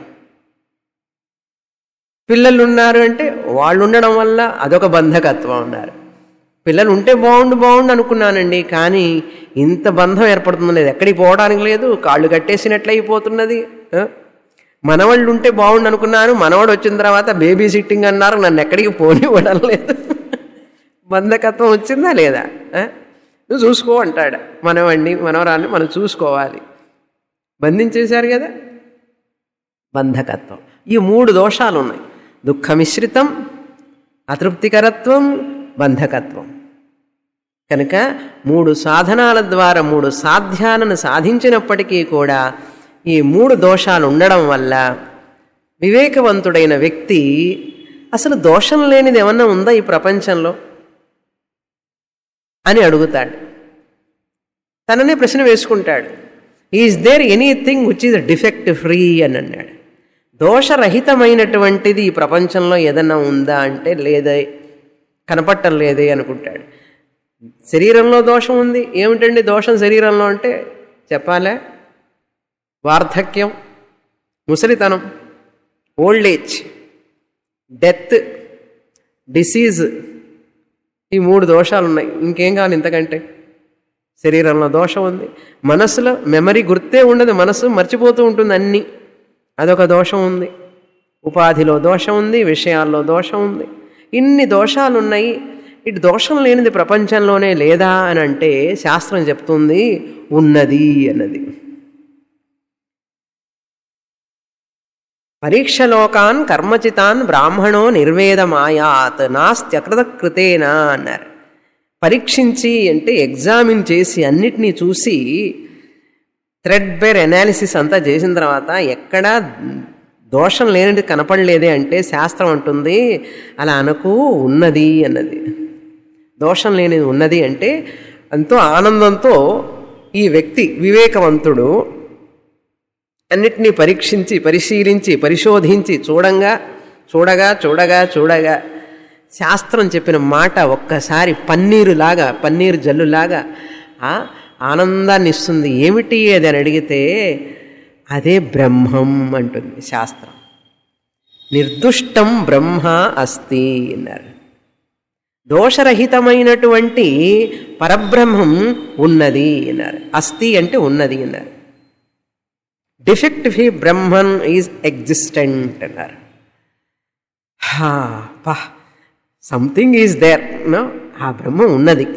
పిల్లలు ఉన్నారు అంటే వాళ్ళు ఉండడం వల్ల అదొక బంధకత్వం ఉన్నారు పిల్లలు ఉంటే బాగుండు బాగుండు అనుకున్నానండి కానీ ఇంత బంధం ఏర్పడుతుంది లేదు ఎక్కడికి పోవడానికి లేదు కాళ్ళు కట్టేసినట్లు అయిపోతున్నది ఆ? మనవాళ్ళు ఉంటే బాగుండు అనుకున్నాను మనవాడు వచ్చిన తర్వాత బేబీ సిట్టింగ్ అన్నారు నన్ను ఎక్కడికి పోనివ్వడం లేదు బంధకత్వం వచ్చిందా లేదా ఆ? నువ్వు చూసుకో అంటాడు మనవాడిని మనవరాన్ని మనం చూసుకోవాలి బంధించేశారు కదా బంధకత్వం ఈ మూడు దోషాలు ఉన్నాయి దుఃఖమిశ్రితం అతృప్తికరత్వం బంధకత్వం కనుక మూడు సాధనాల ద్వారా మూడు సాధ్యాలను సాధించినప్పటికీ కూడా ఈ మూడు దోషాలు ఉండడం వల్ల వివేకవంతుడైన వ్యక్తి అసలు దోషం లేనిది ఏమన్నా ఉందా ఈ ప్రపంచంలో అని అడుగుతాడు తననే ప్రశ్న వేసుకుంటాడు is there anything which is defect free అని అన్నాడు దోషరహితమైనటువంటిది ఈ ప్రపంచంలో ఏదన్నా ఉందా అంటే లేదే కనపట్టం లేదే అనుకుంటాడు శరీరంలో దోషం ఉంది ఏమిటండి దోషం శరీరంలో అంటే చెప్పాలే వార్ధక్యం ముసలితనం ఓల్డ్ ఏజ్ డెత్ డిసీజ్ ఈ మూడు దోషాలు ఉన్నాయి ఇంకేం కావాలి ఇంతకంటే శరీరంలో దోషం ఉంది మనసులో మెమరీ గుర్తే ఉండదు మనసు మర్చిపోతూ ఉంటుంది అన్నీ అదొక దోషం ఉంది ఉపాధిలో దోషం ఉంది విషయాల్లో దోషం ఉంది ఇన్ని దోషాలు ఉన్నాయి ఇటు దోషం లేనిది ప్రపంచంలోనే లేదా అని అంటే శాస్త్రం చెప్తుంది ఉన్నది అన్నది పరీక్షలోకాన్ కర్మచితాన్ బ్రాహ్మణో నిర్వేదమాయాత్ నాస్త్యకృత కృతేనా అన్నారు పరీక్షించి అంటే ఎగ్జామిన్ చేసి అన్నిటినీ చూసి థ్రెడ్ బేర్ అనాలిసిస్ అంతా చేసిన తర్వాత ఎక్కడా దోషం లేనిది కనపడలేదే అంటే శాస్త్రం అంటుంది అలా అనకు ఉన్నది అన్నది దోషం లేనిది ఉన్నది అంటే ఎంతో ఆనందంతో ఈ వ్యక్తి వివేకవంతుడు అన్నిటినీ పరీక్షించి పరిశీలించి పరిశోధించి చూడంగా చూడగా చూడగా చూడగా శాస్త్రం చెప్పిన మాట ఒక్కసారి పన్నీరులాగా పన్నీరు జల్లులాగా ఆ ఆనందాన్ని ఇస్తుంది ఏమిటి అది అని అడిగితే అదే బ్రహ్మం అంటుంది శాస్త్రం నిర్దుష్టం బ్రహ్మ అస్తి అన్నారు దోషరహితమైనటువంటి పరబ్రహ్మం ఉన్నది అన్నారు అస్తి అంటే ఉన్నది అన్నారు defect free Brahman is existent అన్నారు హా పా సంథింగ్ ఈజ్ దేర్ నో ఆ బ్రహ్మం ఉన్నది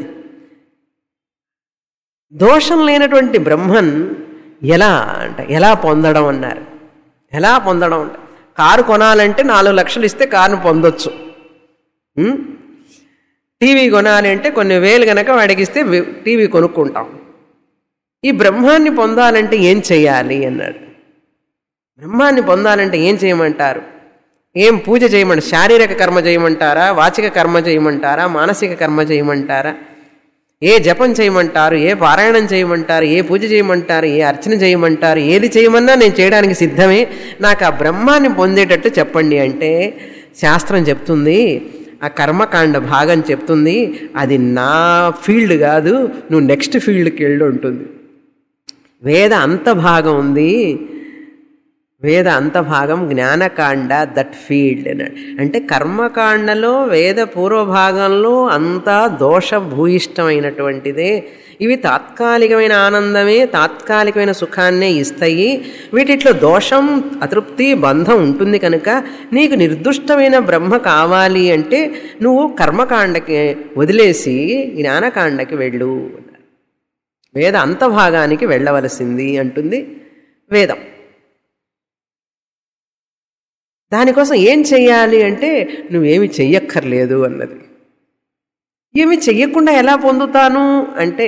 దోషం లేనటువంటి బ్రహ్మన్ ఎలా అంట ఎలా పొందడం అన్నారు ఎలా పొందడం అంట కారు కొనాలంటే నాలుగు లక్షలు ఇస్తే కారును పొందొచ్చు ఉం? టీవీ కొనాలి అంటే కొన్ని వేలు కనుక వాడికి ఇస్తే వి- టీవీ కొనుక్కుంటాం ఈ బ్రహ్మాన్ని పొందాలంటే ఏం చేయాలి అన్నాడు బ్రహ్మాన్ని పొందాలంటే ఏం చేయమంటారు ఏం పూజ చేయమంటారు శారీరక కర్మ చేయమంటారా వాచిక కర్మ చేయమంటారా మానసిక కర్మ చేయమంటారా ఏ జపం చేయమంటారు ఏ పారాయణం చేయమంటారు ఏ పూజ చేయమంటారు ఏ అర్చన చేయమంటారు ఏది చేయమన్నా నేను చేయడానికి సిద్ధమే నాకు ఆ బ్రహ్మాన్ని పొందేటట్టు చెప్పండి అంటే శాస్త్రం చెప్తుంది ఆ కర్మకాండ భాగం చెప్తుంది అది నా ఫీల్డ్ కాదు నువ్వు నెక్స్ట్ ఫీల్డ్కి వెళ్ళి ఉంటుంది వేద అంత భాగం ఉంది వేద అంత భాగం జ్ఞానకాండ దట్ ఫీల్డ్ అన్నాడు అంటే కర్మకాండలో వేద పూర్వ భాగంలో అంతా దోషభూయిష్టమైనటువంటిదే ఇవి తాత్కాలికమైన ఆనందమే తాత్కాలికమైన సుఖాన్నే ఇస్తాయి వీటిట్లో దోషం అతృప్తి బంధం ఉంటుంది కనుక నీకు నిర్దుష్టమైన బ్రహ్మ కావాలి అంటే నువ్వు కర్మకాండకి వదిలేసి జ్ఞానకాండకి వెళ్ళు వేద అంతభాగానికి వెళ్ళవలసింది అంటుంది వేదం దానికోసం ఏం చెయ్యాలి అంటే నువ్వేమి చెయ్యక్కర్లేదు అన్నది ఏమి చెయ్యకుండా ఎలా పొందుతాను అంటే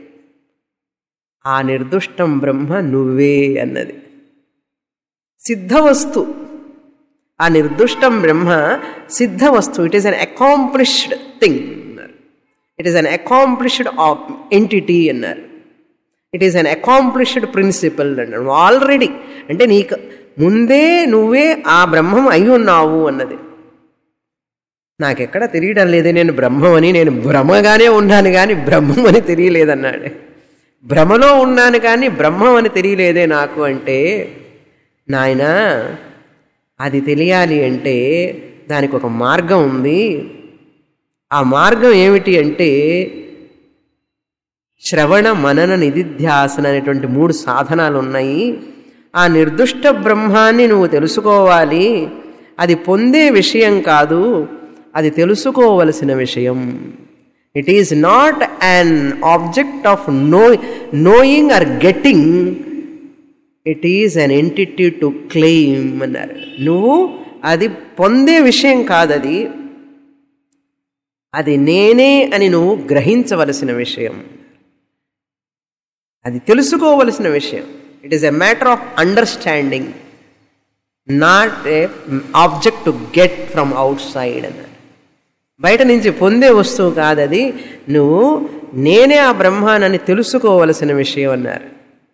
ఆ నిర్దుష్టం బ్రహ్మ నువ్వే అన్నది సిద్ధవస్తు ఆ నిర్దుష్టం బ్రహ్మ సిద్ధవస్తు it is an accomplished thing అన్నారు it is an accomplished entity అన్నారు it is an accomplished principle అన్నాడు ఆల్రెడీ అంటే నీకు ముందే నువ్వే ఆ బ్రహ్మం అయి ఉన్నావు అన్నది నాకెక్కడ తెలియడం లేదే నేను బ్రహ్మమని నేను భ్రమగానే ఉన్నాను కానీ బ్రహ్మం అని తెలియలేదన్నాడు భ్రమలో ఉన్నాను కానీ బ్రహ్మం అని తెలియలేదే నాకు అంటే నాయన అది తెలియాలి అంటే దానికి ఒక మార్గం ఉంది ఆ మార్గం ఏమిటి అంటే శ్రవణ మనన నిధిధ్యాసన అనేటువంటి మూడు సాధనాలు ఉన్నాయి ఆ నిర్దుష్ట బ్రహ్మాన్ని నువ్వు తెలుసుకోవాలి అది పొందే విషయం కాదు అది తెలుసుకోవలసిన విషయం it is not an object of no knowing or getting it is an entity to claim అన్నారు నువ్వు అది పొందే విషయం కాదది అది నేనే అని నువ్వు గ్రహించవలసిన విషయం అది తెలుసుకోవలసిన విషయం it is a matter of understanding not a object to get from outside అన్నాడు బయట నుంచి పొందే వస్తువు కాదది నువ్వు నేనే ఆ బ్రహ్మానని తెలుసుకోవలసిన విషయం అన్నారు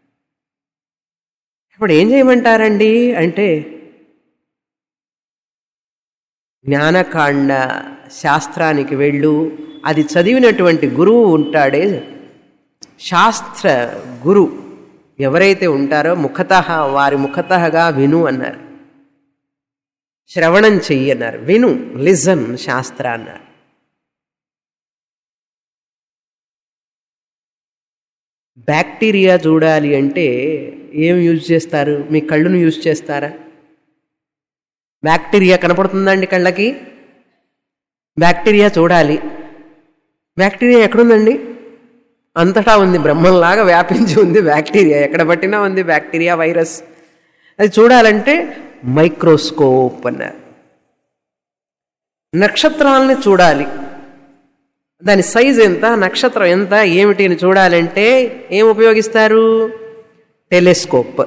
ఇప్పుడు ఏం చేయమంటారండి అంటే జ్ఞానకాండ శాస్త్రానికి వెళ్ళు అది చదివినటువంటి గురువు ఉంటాడే శాస్త్ర గురు ఎవరైతే ఉంటారో ముఖత వారి ముఖతగా విను అన్నారు శ్రవణం చెయ్యి అన్నారు విను లిజన్ శాస్త్ర అన్నారు బ్యాక్టీరియా చూడాలి అంటే ఏం యూజ్ చేస్తారు మీ కళ్ళును యూజ్ చేస్తారా బ్యాక్టీరియా కనపడుతుందండి కళ్ళకి బ్యాక్టీరియా చూడాలి బ్యాక్టీరియా ఎక్కడుందండి అంతటా ఉంది బ్రహ్మంలాగా వ్యాపించి ఉంది బ్యాక్టీరియా ఎక్కడ పట్టినా ఉంది బ్యాక్టీరియా వైరస్ అది చూడాలంటే మైక్రోస్కోప్ అన్నారు నక్షత్రాలని చూడాలి దాని సైజ్ ఎంత నక్షత్రం ఎంత ఏమిటి అని చూడాలంటే ఏం ఉపయోగిస్తారు టెలిస్కోప్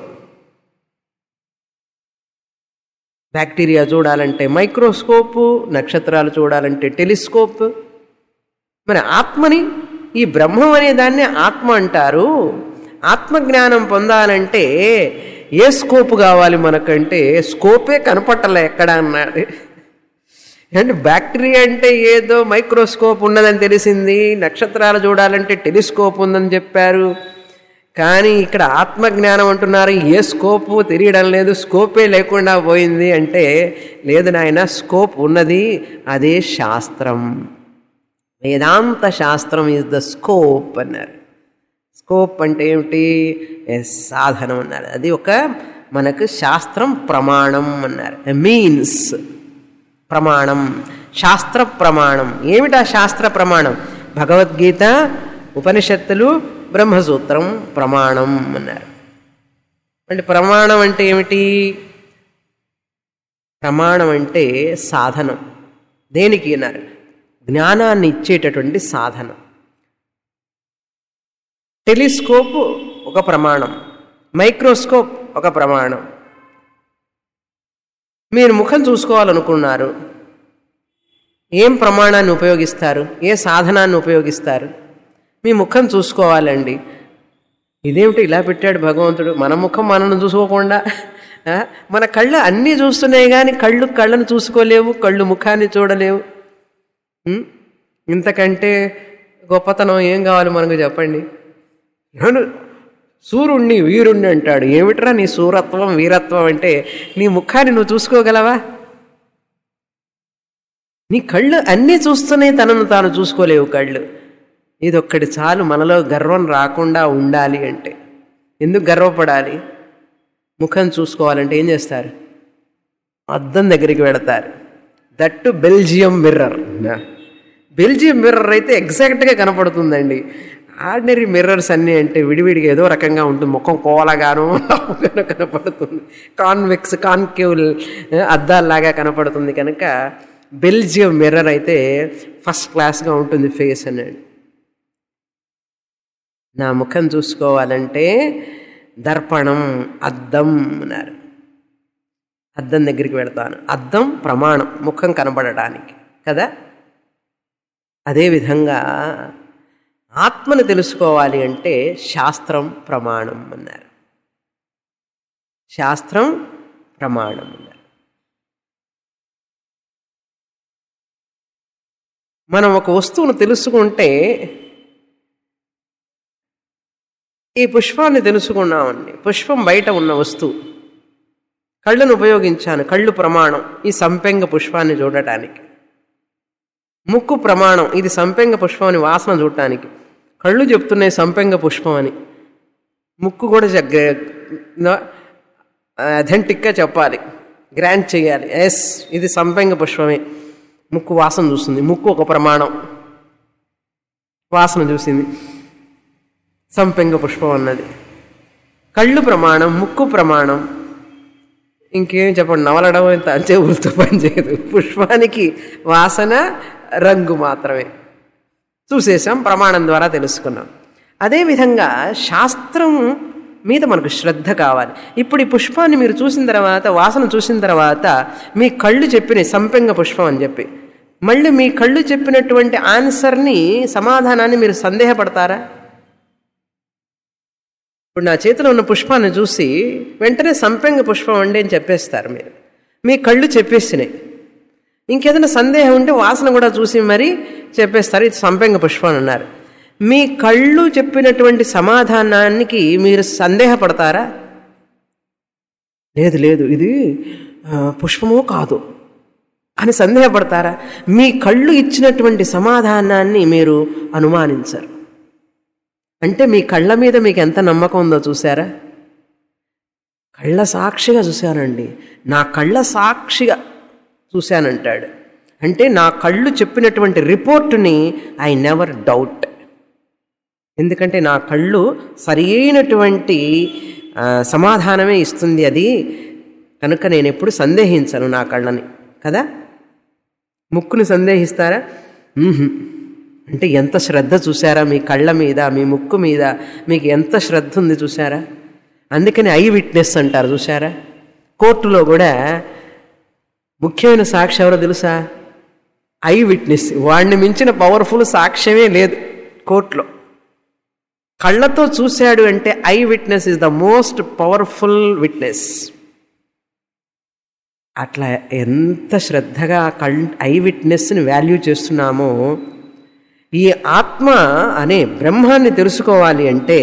బ్యాక్టీరియా చూడాలంటే మైక్రోస్కోపు నక్షత్రాలు చూడాలంటే టెలిస్కోప్ మరి ఆత్మని ఈ బ్రహ్మం అనే దాన్ని ఆత్మ అంటారు ఆత్మజ్ఞానం పొందాలంటే ఏ స్కోప్ కావాలి మనకంటే స్కోపే కనపట్టలే ఎక్కడ అన్నాడు అంటే బ్యాక్టీరియా అంటే ఏదో మైక్రోస్కోప్ ఉన్నదని తెలిసింది నక్షత్రాలు చూడాలంటే టెలిస్కోప్ ఉందని చెప్పారు కానీ ఇక్కడ ఆత్మజ్ఞానం అంటున్నారు ఏ స్కోపు తెలియడం లేదు స్కోపే లేకుండా పోయింది అంటే లేదు నాయన స్కోప్ ఉన్నది అదే శాస్త్రం వేదాంత శాస్త్రం ఈజ్ ద స్కోప్ అన్నారు స్కోప్ అంటే ఏమిటి ఎస్ సాధనం అన్నారు అది ఒక మనకు శాస్త్రం ప్రమాణం అన్నారు మీన్స్ ప్రమాణం శాస్త్ర ప్రమాణం ఏమిటా శాస్త్ర ప్రమాణం భగవద్గీత ఉపనిషత్తులు బ్రహ్మసూత్రం ప్రమాణం అన్నారు అంటే ప్రమాణం అంటే ఏమిటి ప్రమాణం అంటే సాధనం దేనికి అన్నారు జ్ఞానాన్ని ఇచ్చేటటువంటి సాధనం టెలిస్కోప్ ఒక ప్రమాణం మైక్రోస్కోప్ ఒక ప్రమాణం మీరు ముఖం చూసుకోవాలనుకున్నారు ఏం ప్రమాణాన్ని ఉపయోగిస్తారు ఏ సాధనాన్ని ఉపయోగిస్తారు మీ ముఖం చూసుకోవాలండి ఇదేమిటి ఇలా పెట్టాడు భగవంతుడు మన ముఖం మనను చూసుకోకుండా ఆ, మన కళ్ళు అన్నీ చూస్తున్నాయి కానీ కళ్ళు కళ్ళను చూసుకోలేవు కళ్ళు ముఖాన్ని చూడలేవు ఉం? ఇంతకంటే గొప్పతనం ఏం కావాలి మనకు చెప్పండి నన్ను సూర్యుణ్ణి వీరుణ్ణి అంటాడు ఏమిట్రా నీ సూరత్వం వీరత్వం అంటే నీ ముఖాన్ని నువ్వు చూసుకోగలవా నీ కళ్ళు అన్నీ చూస్తూనే తనను తాను చూసుకోలేవు కళ్ళు ఇదొక్కటి చాలు మనలో గర్వం రాకుండా ఉండాలి అంటే ఎందుకు గర్వపడాలి ముఖం చూసుకోవాలంటే ఏం చేస్తారు అద్దం దగ్గరికి వెడతారు that Belgium mirror Belgium mirror అయితే ఎగ్జాక్ట్గా కనపడుతుందండి ఆర్డినరీ మిర్రర్స్ అన్నీ అంటే విడివిడిగా ఏదో రకంగా ఉంటుంది ముఖం కోలగాను లావుగాను కనపడుతుంది కాన్వెక్స్ కాన్కేవ్ అద్దాల్లాగా కనపడుతుంది కనుక బెల్జియం మిర్రర్ అయితే ఫస్ట్ క్లాస్గా ఉంటుంది ఫేస్ అన్నాడు నా ముఖం చూసుకోవాలంటే దర్పణం అద్దం అన్నారు అద్దం దగ్గరికి వెళతాను అద్దం ప్రమాణం ముఖం కనబడడానికి కదా అదేవిధంగా ఆత్మను తెలుసుకోవాలి అంటే శాస్త్రం ప్రమాణం అన్నారు శాస్త్రం ప్రమాణం అన్నారు మనం ఒక వస్తువును తెలుసుకుంటే ఈ పుష్పాన్ని తెలుసుకున్నామండి పుష్పం బయట ఉన్న వస్తువు కళ్ళను ఉపయోగించాను కళ్ళు ప్రమాణం ఈ సంపెంగ పుష్పాన్ని చూడటానికి ముక్కు ప్రమాణం ఇది సంపెంగ పుష్పం అని వాసన చూడటానికి కళ్ళు చెప్తున్నాయి సంపెంగ పుష్పం అని ముక్కు కూడా అథెంటిక్గా చెప్పాలి గ్రాంట్ చేయాలి ఎస్ ఇది సంపెంగ పుష్పమే ముక్కు వాసన చూస్తుంది ముక్కు ఒక ప్రమాణం వాసన చూసింది సంపెంగ పుష్పం అన్నది కళ్ళు ప్రమాణం ముక్కు ప్రమాణం ఇంకేం చెప్పండి నవలడం చెవులతో పనిచేయదు పుష్పానికి వాసన రంగు మాత్రమే చూసేసాం ప్రమాణం ద్వారా తెలుసుకున్నాం అదేవిధంగా శాస్త్రం మీద మనకు శ్రద్ధ కావాలి ఇప్పుడు ఈ పుష్పాన్ని మీరు చూసిన తర్వాత వాసన చూసిన తర్వాత మీ కళ్ళు చెప్పిన సంపెంగ పుష్పం అని చెప్పి మళ్ళీ మీ కళ్ళు చెప్పినటువంటి ఆన్సర్ని సమాధానాన్ని మీరు సందేహపడతారా ఇప్పుడు నా చేతిలో ఉన్న పుష్పాన్ని చూసి వెంటనే సంపెంగ పుష్పం అండి అని చెప్పేస్తారు మీరు మీ కళ్ళు చెప్పేసినాయి ఇంకేదైనా సందేహం ఉంటే వాసన కూడా చూసి మరి చెప్పేస్తారు ఇది సంపెంగ పుష్పం అన్నారు మీ కళ్ళు చెప్పినటువంటి సమాధానానికి మీరు సందేహపడతారా లేదు లేదు ఇది పుష్పమో కాదు అని సందేహపడతారా మీ కళ్ళు ఇచ్చినటువంటి సమాధానాన్ని మీరు అనుమానించరు అంటే మీ కళ్ళ మీద మీకు ఎంత నమ్మకం ఉందో చూసారా కళ్ళ సాక్షిగా చూశానండి నా కళ్ళ సాక్షిగా చూశానంటాడు అంటే నా కళ్ళు చెప్పినటువంటి రిపోర్టుని ఐ నెవర్ డౌట్ ఎందుకంటే నా కళ్ళు సరి అయినటువంటి సమాధానమే ఇస్తుంది అది కనుక నేను ఎప్పుడు సందేహించను నా కళ్ళని కదా ముక్కుని సందేహిస్తారా అంటే ఎంత శ్రద్ధ చూసారా మీ కళ్ళ మీద మీ ముక్కు మీద మీకు ఎంత శ్రద్ధ ఉంది చూసారా అందుకని ఐ విట్నెస్ అంటారు చూసారా కోర్టులో కూడా ముఖ్యమైన సాక్షి ఎవరో తెలుసా ఐ విట్నెస్ వాడిని మించిన పవర్ఫుల్ సాక్ష్యమే లేదు కోర్టులో కళ్ళతో చూశాడు అంటే eye witness is the most powerful witness అట్లా ఎంత శ్రద్ధగా కళ్ ఐ విట్నెస్ని వాల్యూ చేస్తున్నామో ఈ ఆత్మ అనే బ్రహ్మాన్ని తెలుసుకోవాలి అంటే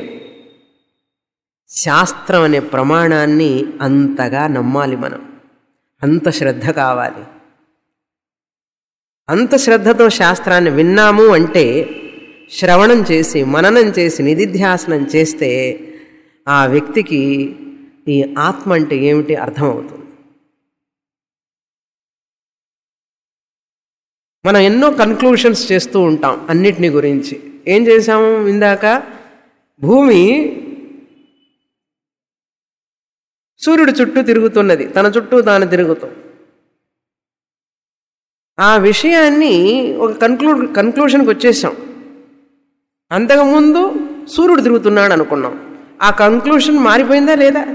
శాస్త్రం అనే ప్రమాణాన్ని అంతగా నమ్మాలి మనం అంత శ్రద్ధ కావాలి అంత శ్రద్ధతో శాస్త్రాన్ని విన్నాము అంటే శ్రవణం చేసి మననం చేసి నిధిధ్యాసనం చేస్తే ఆ వ్యక్తికి ఈ ఆత్మ అంటే ఏమిటి అర్థమవుతుంది మనం ఎన్నో కన్క్లూషన్స్ చేస్తూ ఉంటాం అన్నిటిని గురించి ఏం చేశాము ఇందాక భూమి సూర్యుడు చుట్టూ తిరుగుతున్నది తన చుట్టూ తాను తిరుగుతూ ఆ విషయాన్ని ఒక కన్క్లూ కన్క్లూషన్కి వచ్చేసాం అంతకుముందు సూర్యుడు తిరుగుతున్నాడు అనుకున్నాం ఆ కన్క్లూషన్ మారిపోయిందా లేదా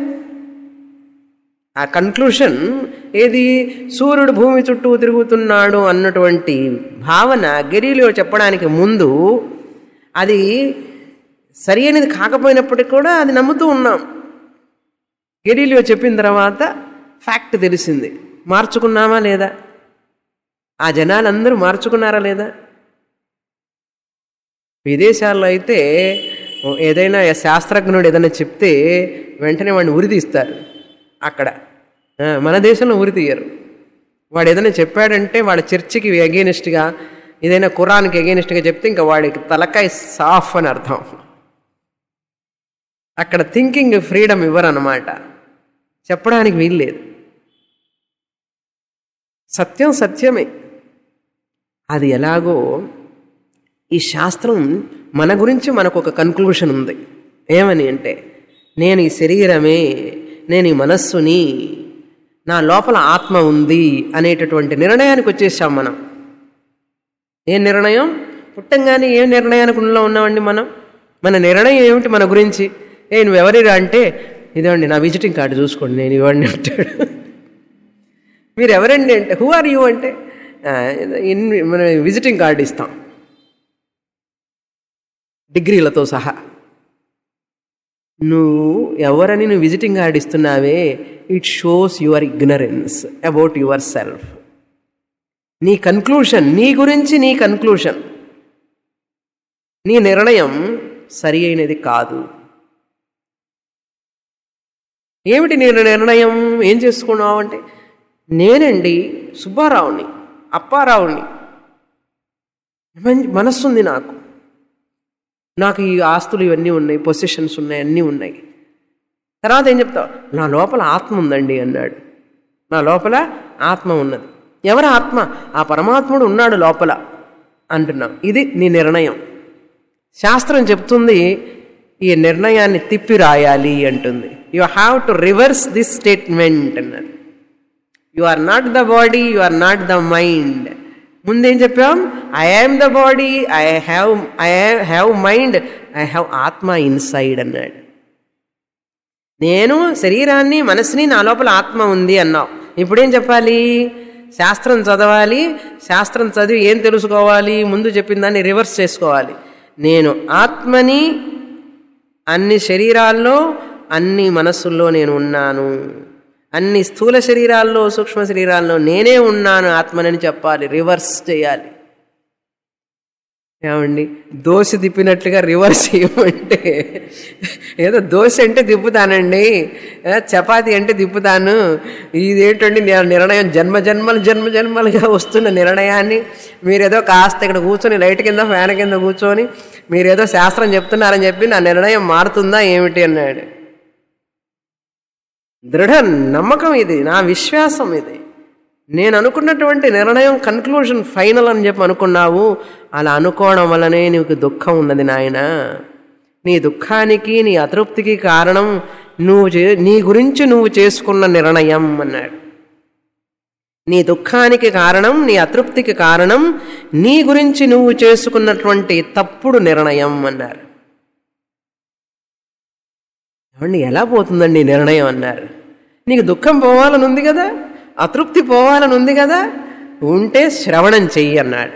ఆ కన్క్లూషన్ ఏది సూర్యుడు భూమి చుట్టూ తిరుగుతున్నాడు అన్నటువంటి భావన గెరీలో చెప్పడానికి ముందు అది సరి అనేది కాకపోయినప్పటికీ కూడా అది నమ్ముతూ ఉన్నాం గెరీలియో చెప్పిన తర్వాత ఫ్యాక్ట్ తెలిసింది మార్చుకున్నామా లేదా ఆ జనాలందరూ మార్చుకున్నారా లేదా విదేశాల్లో అయితే ఏదైనా శాస్త్రజ్ఞుడు ఏదైనా చెప్తే వెంటనే వాడిని ఉరి తీస్తారు అక్కడ మన దేశంలో ఉరి తీయరు వాడు ఏదైనా చెప్పాడంటే వాడి చర్చికి అగేనిస్ట్గా ఏదైనా కురాన్కి ఎగెనిస్ట్గా చెప్తే ఇంకా వాడికి తలకాయ సాఫ్ అని అర్థం అక్కడ థింకింగ్ ఫ్రీడమ్ ఇవ్వరన్నమాట చెప్పడానికి వీల్లేదు సత్యం సత్యమే అది ఎలాగో ఈ శాస్త్రం మన గురించి మనకు ఒక కన్క్లూషన్ ఉంది ఏమని అంటే నేను ఈ శరీరమే నేను ఈ మనస్సుని నా లోపల ఆత్మ ఉంది అనేటటువంటి నిర్ణయానికి వచ్చేసాం మనం ఏ నిర్ణయం పుట్టంగానే ఏ నిర్ణయానికి ఉన్నలో ఉన్నామండి మనం మన నిర్ణయం ఏమిటి మన గురించి ఏ నువ్వు ఎవరిరా అంటే ఇదేమండి నా విజిటింగ్ కార్డు చూసుకోండి నేను ఇవ్వండి అంటాడు మీరు ఎవరండి అంటే హూ ఆర్ యూ అంటే "ఆ, ఇన్- మన విజిటింగ్ కార్డు ఇస్తాం డిగ్రీలతో సహా నువ్వు ఎవరని నువ్వు విజిటింగ్ కార్డు ఇస్తున్నావే it shows your ignorance about yourself నీ కన్క్లూషన్ నీ గురించి నీ కన్క్లూషన్ నీ నిర్ణయం సరి అయినది కాదు ఏమిటి నీ నిర్ణయం ఏం చేసుకున్నావు అంటే నేనండి సుబ్బారావుని అప్పారావుని మంచి మనస్సుంది నాకు నాకు ఈ ఆస్తులు ఇవన్నీ ఉన్నాయి పొజిషన్స్ ఉన్నాయి అన్నీ ఉన్నాయి తర్వాత ఏం చెప్తావు నా లోపల ఆత్మ ఉందండి అన్నాడు నా లోపల ఆత్మ ఉన్నది ఎవరు ఆత్మ ఆ పరమాత్ముడు ఉన్నాడు లోపల అంటున్నాం ఇది నీ నిర్ణయం శాస్త్రం చెప్తుంది ఈ నిర్ణయాన్ని తిప్పి రాయాలి అంటుంది you have to reverse this statement అన్నారు you are not the body you are not the mind ముందేం చెప్పాం I am the body I have I have mind I have ఆత్మ ఇన్సైడ్ అన్నాడు నేను శరీరాన్ని మనసుని నా లోపల ఆత్మ ఉంది అన్నావు ఇప్పుడేం చెప్పాలి శాస్త్రం చదవాలి శాస్త్రం చదివి ఏం తెలుసుకోవాలి ముందు చెప్పిన దాన్ని రివర్స్ చేసుకోవాలి నేను ఆత్మని అన్ని శరీరాల్లో అన్ని మనస్సుల్లో నేను ఉన్నాను అన్ని స్థూల శరీరాల్లో సూక్ష్మ శరీరాల్లో నేనే ఉన్నాను ఆత్మనని చెప్పాలి రివర్స్ చేయాలి ఏమండి దోశ తిప్పినట్లుగా రివర్స్ చేయమంటే ఏదో దోశ అంటే తిప్పుతానండి ఏ, చపాతి అంటే తిప్పుతాను ఇదేంటండి ని- నిర్ణయం జన్మ జన్మలు జన్మ జన్మలుగా వస్తున్న నిర్ణయాన్ని మీరేదో కాస్త ఇక్కడ కూర్చొని లైట్ కింద ఫ్యాన్ కింద కూర్చొని మీరేదో శాస్త్రం చెప్తున్నారని చెప్పి నా నిర్ణయం మారుతుందా ఏమిటి అన్నాడు దృఢ నమ్మకం ఇది నా విశ్వాసం ఇది నేను అనుకున్నటువంటి నిర్ణయం కన్క్లూజన్ ఫైనల్ అని చెప్పి అనుకున్నావు అలా అనుకోవడం వల్లనే నీకు దుఃఖం ఉన్నది నాయన నీ దుఃఖానికి నీ అతృప్తికి కారణం నువ్వు చే నీ గురించి నువ్వు చేసుకున్న నిర్ణయం అన్నాడు నీ దుఃఖానికి కారణం నీ అతృప్తికి కారణం నీ గురించి నువ్వు చేసుకున్నటువంటి తప్పుడు నిర్ణయం అన్నారు ఏమండి ఎలా పోతుందండి ఈ నిర్ణయం అన్నారు నీకు దుఃఖం పోవాలని ఉంది కదా అతృప్తి పోవాలని ఉంది కదా ఉంటే శ్రవణం చెయ్యి అన్నాడు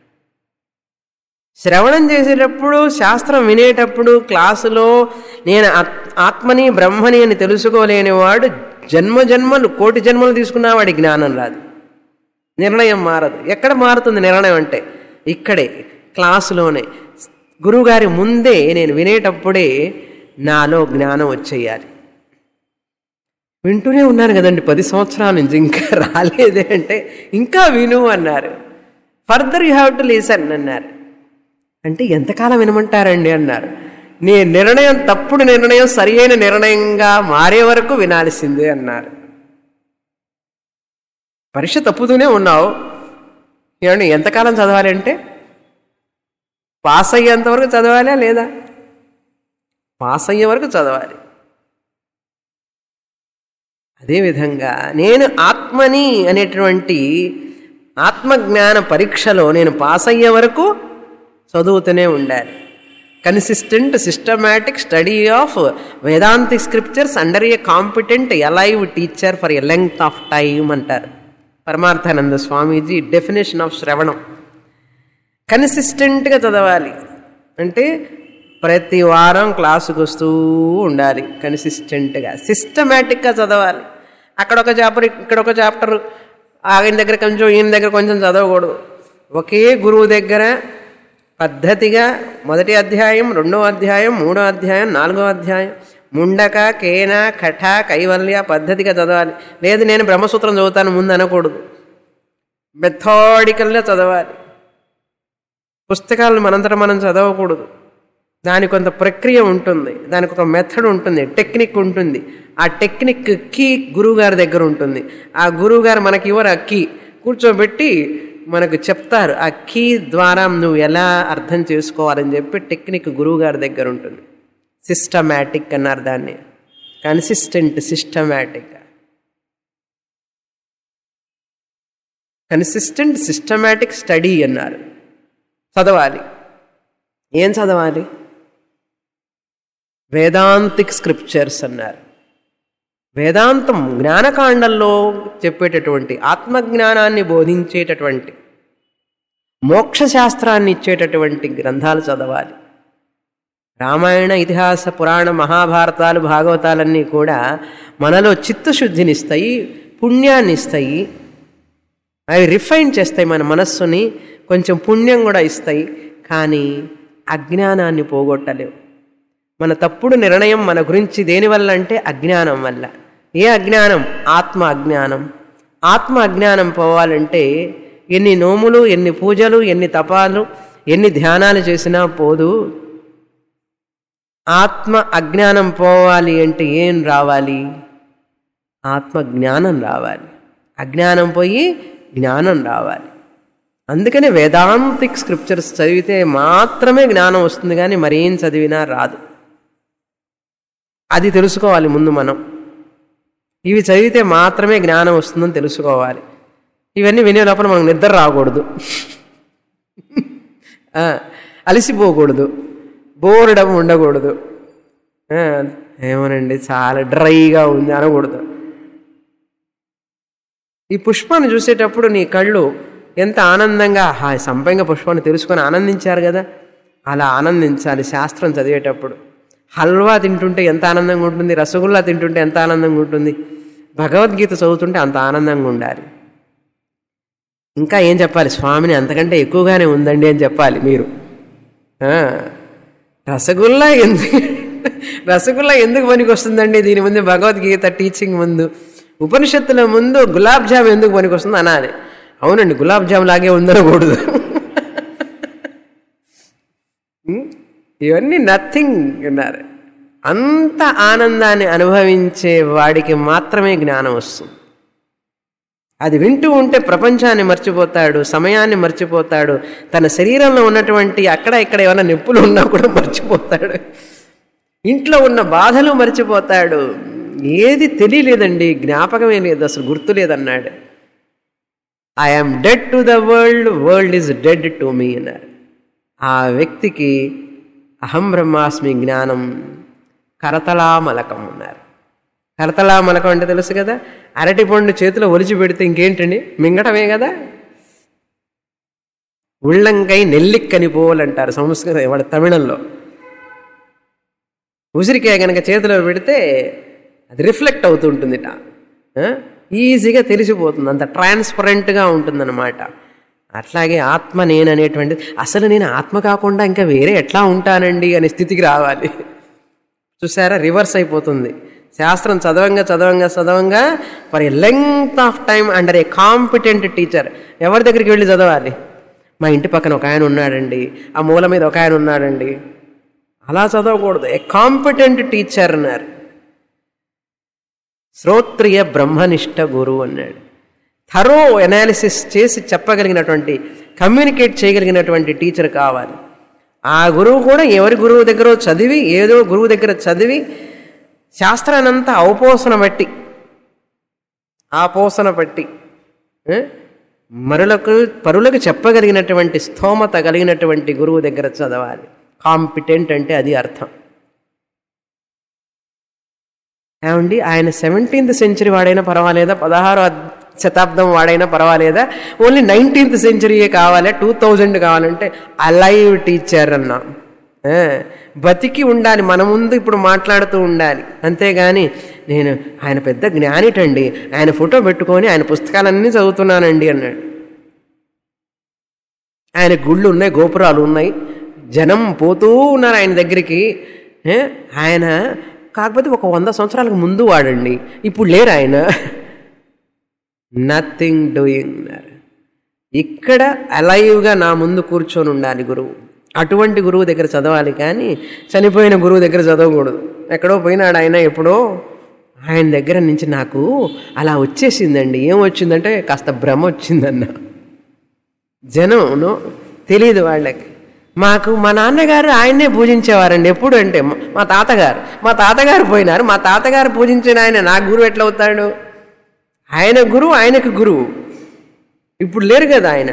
శ్రవణం చేసేటప్పుడు శాస్త్రం వినేటప్పుడు క్లాసులో నేను ఆత్- ఆత్మని బ్రహ్మని అని తెలుసుకోలేని వాడు జన్మ జన్మలు కోటి జన్మలు తీసుకున్నా వాడి జ్ఞానం రాదు నిర్ణయం మారదు ఎక్కడ మారుతుంది నిర్ణయం అంటే ఇక్కడే క్లాసులోనే గురువుగారి ముందే నేను వినేటప్పుడే నాలో జ్ఞానం వచ్చేయాలి వింటూనే ఉన్నాను కదండి పది సంవత్సరాల నుంచి ఇంకా రాలేదే అంటే ఇంకా విను అన్నారు further you have to listen అన్నారు అంటే ఎంతకాలం వినమంటారండి అన్నారు నీ నిర్ణయం తప్పుడు నిర్ణయం సరి అయిన నిర్ణయంగా మారే వరకు వినాల్సిందే అన్నారు పరీక్ష తప్పుతూనే ఉన్నావు ఏమండి ఎంతకాలం చదవాలి అంటే పాస్ అయ్యేంత వరకు చదవాలా లేదా పాస్ అయ్యే వరకు చదవాలి అదేవిధంగా నేను ఆత్మని అనేటువంటి ఆత్మజ్ఞాన పరీక్షలో నేను పాస్ అయ్యే వరకు చదువుతూనే ఉండాలి consistent systematic study of Vedantic scriptures under a competent alive teacher for a length of time అంటారు పరమార్థానంద స్వామీజీ డెఫినేషన్ ఆఫ్ శ్రవణం కన్సిస్టెంట్గా చదవాలి అంటే ప్రతి వారం క్లాసుకు వస్తూ ఉండాలి కన్సిస్టెంట్గా సిస్టమేటిక్గా చదవాలి అక్కడ ఒక చాప్టర్ ఇక్కడ ఒక చాప్టర్ ఆయన దగ్గర కొంచెం ఈయన దగ్గర కొంచెం చదవకూడదు ఒకే గురువు దగ్గర పద్ధతిగా మొదటి అధ్యాయం రెండో అధ్యాయం మూడో అధ్యాయం నాలుగో అధ్యాయం ముండక కేన కఠ కైవల్య పద్ధతిగా చదవాలి లేదు నేను బ్రహ్మసూత్రం చదువుతాను ముందు అనకూడదు మెథాడికల్గా చదవాలి పుస్తకాలను మనంతట మనం చదవకూడదు దానికి కొంత ప్రక్రియ ఉంటుంది దానికి ఒక మెథడ్ ఉంటుంది టెక్నిక్ ఉంటుంది ఆ టెక్నిక్ కీ గురువుగారి దగ్గర ఉంటుంది ఆ గురువుగారు మనకి ఇవ్వరు ఆ కీ కూర్చోబెట్టి మనకు చెప్తారు ఆ కీ ద్వారా నువ్వు ఎలా అర్థం చేసుకోవాలని చెప్పి టెక్నిక్ గురువుగారి దగ్గర ఉంటుంది సిస్టమాటిక్ అన్నారు దాన్ని consistent systematic consistent systematic study అన్నారు చదవాలి ఏం చదవాలి వేదాంతిక్ స్క్రిప్చర్స్ అన్నారు వేదాంతం జ్ఞానకాండంలో చెప్పేటటువంటి ఆత్మజ్ఞానాన్ని బోధించేటటువంటి మోక్షశాస్త్రాన్ని ఇచ్చేటటువంటి గ్రంథాలు చదవాలి రామాయణ ఇతిహాస పురాణ మహాభారతాలు భాగవతాలన్నీ కూడా మనలో చిత్తశుద్ధినిస్తాయి పుణ్యాన్ని ఇస్తాయి అవి రిఫైన్ చేస్తాయి మన మనస్సుని కొంచెం పుణ్యం కూడా ఇస్తాయి కానీ అజ్ఞానాన్ని పోగొట్టలేవు మన తప్పుడు నిర్ణయం మన గురించి దేనివల్ల అంటే అజ్ఞానం వల్ల ఏ అజ్ఞానం ఆత్మ అజ్ఞానం ఆత్మ అజ్ఞానం పోవాలంటే ఎన్ని నోములు ఎన్ని పూజలు ఎన్ని తపాలు ఎన్ని ధ్యానాలు చేసినా పోదు ఆత్మ అజ్ఞానం పోవాలి అంటే ఏం రావాలి ఆత్మ జ్ఞానం రావాలి అజ్ఞానం పోయి జ్ఞానం రావాలి అందుకనే వేదాంతిక్ స్క్రిప్చర్స్ చదివితే మాత్రమే జ్ఞానం వస్తుంది కానీ మరేం చదివినా రాదు అది తెలుసుకోవాలి ముందు మనం ఇవి చదివితే మాత్రమే జ్ఞానం వస్తుందని తెలుసుకోవాలి ఇవన్నీ వినే లోపల మనకు నిద్ర రాకూడదు ఆ, అలసిపోకూడదు బోరడం ఉండకూడదు ఆ, ఏమోనండి చాలా డ్రైగా ఉంది అనకూడదు ఈ పుష్పాన్ని చూసేటప్పుడు నీ కళ్ళు ఎంత ఆనందంగా హా సంపంగ పుష్పాన్ని తెలుసుకొని ఆనందించారు కదా అలా ఆనందించాలి శాస్త్రం చదివేటప్పుడు హల్వా తింటుంటే ఎంత ఆనందంగా ఉంటుంది రసగుల్లా తింటుంటే ఎంత ఆనందంగా ఉంటుంది భగవద్గీత చదువుతుంటే అంత ఆనందంగా ఉండాలి ఇంకా ఏం చెప్పాలి స్వామిని అంతకంటే ఎక్కువగానే ఉందండి అని చెప్పాలి మీరు ఆ, రసగుల్లా ఎందుకు రసగుల్లా ఎందుకు పనికి వస్తుందండి దీని ముందు భగవద్గీత టీచింగ్ ముందు ఉపనిషత్తుల ముందు గులాబ్ జామ్ ఎందుకు పనికి వస్తుంది అనాలి అవునండి గులాబ్ జామ్ లాగే ఉందనకూడదు ఉం? ఇవన్నీ నథింగ్ అన్నారు అంత ఆనందాన్ని అనుభవించే వాడికి మాత్రమే జ్ఞానం వస్తుంది అది వింటూ ఉంటే ప్రపంచాన్ని మర్చిపోతాడు సమయాన్ని మర్చిపోతాడు తన శరీరంలో ఉన్నటువంటి అక్కడ ఇక్కడ ఏమైనా నొప్పులు ఉన్నా కూడా మర్చిపోతాడు ఇంట్లో ఉన్న బాధలు మర్చిపోతాడు ఏది తెలియలేదండి జ్ఞాపకమే లేదు అసలు గుర్తు లేదన్నాడు I'm dead to the world world is dead to me అన్నారు ఆ వ్యక్తికి అహం బ్రహ్మాస్మి జ్ఞానం కరతలామలకం అన్నారు కరతలామలకం అంటే తెలుసు కదా అరటిపండు చేతిలో ఒలిచి పెడితే ఇంకేంటండి మింగటమే కదా ఉళ్ళంకై నెల్లిక్కని పోవాలంటారు సంస్కృత వాళ్ళ తమిళంలో ఉసిరికాయ కనుక చేతిలో పెడితే అది రిఫ్లెక్ట్ అవుతుంటుందిట ఆ? ఈజీగా తెలిసిపోతుంది అంత ట్రాన్స్పరెంట్గా ఉంటుందన్నమాట అట్లాగే ఆత్మ నేననేటువంటిది అసలు నేను ఆత్మ కాకుండా ఇంకా వేరే ఎట్లా ఉంటానండి అనే స్థితికి రావాలి చూసారా రివర్స్ అయిపోతుంది శాస్త్రం చదవంగా చదవంగా చదవంగా for a length of time under a competent teacher ఎవరి దగ్గరికి వెళ్ళి చదవాలి మా ఇంటి పక్కన ఒక ఆయన ఉన్నాడండి ఆ మూల మీద ఒక ఆయన ఉన్నాడండి అలా చదవకూడదు ఏ కాంపిటెంట్ టీచర్ అన్నారు శ్రోత్రియ బ్రహ్మనిష్ట గురువు అన్నాడు థరో ఎనాలిసిస్ చేసి చెప్పగలిగినటువంటి కమ్యూనికేట్ చేయగలిగినటువంటి టీచర్ కావాలి ఆ గురువు కూడా ఎవరి గురువు దగ్గర చదివి ఏదో గురువు దగ్గర చదివి శాస్త్రానంతా ఔపోసన బట్టి ఆపోసన బట్టి ఏ? మరులకు పరులకు చెప్పగలిగినటువంటి స్థోమత కలిగినటువంటి గురువు దగ్గర చదవాలి కాంపిటెంట్ అంటే అది అర్థం ఏమండి ఆయన సెవెంటీన్త్ సెంచరీ వాడైనా పర్వాలేదా పదహారో అద్- శతాబ్దం వాడైనా పర్వాలేదా ఓన్లీ నైన్టీన్త్ సెంచరీయే కావాలి టూ థౌజండ్ కావాలంటే అలైవ్ టీచర్ అన్నా ఏ, బతికి ఉండాలి మన ముందు ఇప్పుడు మాట్లాడుతూ ఉండాలి అంతేగాని నేను ఆయన పెద్ద జ్ఞానిటండి ఆయన ఫోటో పెట్టుకొని ఆయన పుస్తకాలన్నీ చదువుతున్నానండి అన్నాడు ఆయన గుళ్ళు ఉన్నాయి గోపురాలు ఉన్నాయి జనం పోతూ ఉన్నారు ఆయన దగ్గరికి ఏ? ఆయన కాకపోతే ఒక వంద సంవత్సరాలకు ముందు వాడండి ఇప్పుడు లేరు ఆయన నథింగ్ డూయింగ్ అన్నారు ఇక్కడ అలైవ్గా నా ముందు కూర్చొని ఉండాలి గురువు అటువంటి గురువు దగ్గర చదవాలి కానీ చనిపోయిన గురువు దగ్గర చదవకూడదు ఎక్కడో పోయినాడు ఆయన ఎప్పుడో ఆయన దగ్గర నుంచి నాకు అలా వచ్చేసిందండి ఏం వచ్చిందంటే కాస్త భ్రమ వచ్చిందన్న జనం తెలియదు వాళ్ళకి మాకు మా నాన్నగారు ఆయన్నే పూజించేవారండి ఎప్పుడు అంటే మా తాతగారు మా తాతగారు పోయినారు మా తాతగారు పూజించిన ఆయన నా గురువు ఎట్లా అవుతాడు ఆయన గురువు ఆయనకు గురువు ఇప్పుడు లేరు కదా ఆయన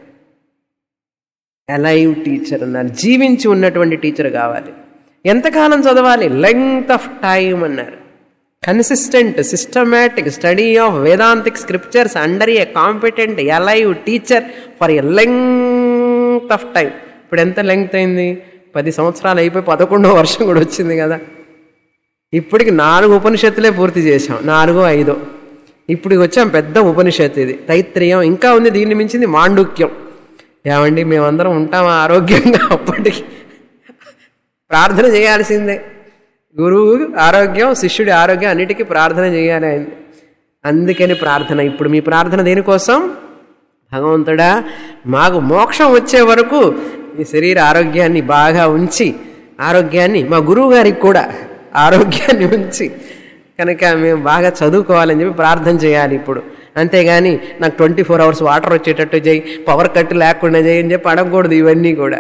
అలైవ్ టీచర్ అన్నారు జీవించి ఉన్నటువంటి టీచర్ కావాలి ఎంతకాలం చదవాలి లెంగ్త్ ఆఫ్ టైం అన్నారు consistent systematic study of Vedantic scriptures under a competent alive teacher for a length of time ఇప్పుడు ఎంత లెంగ్త్ అయింది పది సంవత్సరాలు అయిపోయి పదకొండో వర్షం కూడా వచ్చింది కదా ఇప్పటికి నాలుగు ఉపనిషత్తులే పూర్తి చేసాం నాలుగో ఐదో ఇప్పుడు వచ్చాం పెద్ద ఉపనిషత్తు ఇది తైత్రయం ఇంకా ఉంది దీన్ని మించింది మాండుక్యం ఏమండి మేమందరం ఉంటామా ఆరోగ్యంగా అప్పటికి ప్రార్థన చేయాల్సిందే గురువు ఆరోగ్యం శిష్యుడి ఆరోగ్యం అన్నిటికీ ప్రార్థన చేయాలి ఆయన అందుకని ప్రార్థన ఇప్పుడు మీ ప్రార్థన దేనికోసం భగవంతుడా మాకు మోక్షం వచ్చే వరకు మీ శరీర ఆరోగ్యాన్ని బాగా ఉంచి ఆరోగ్యాన్ని మా గురువు గారికి కూడా ఆరోగ్యాన్ని ఉంచి కనుక మేము బాగా చదువుకోవాలని చెప్పి ప్రార్థన చేయాలి ఇప్పుడు అంతేగాని నాకు ట్వంటీ ఫోర్ అవర్స్ వాటర్ వచ్చేటట్టు చేయి పవర్ కట్ లేకుండా చేయి అని చెప్పి అడగకూడదు ఇవన్నీ కూడా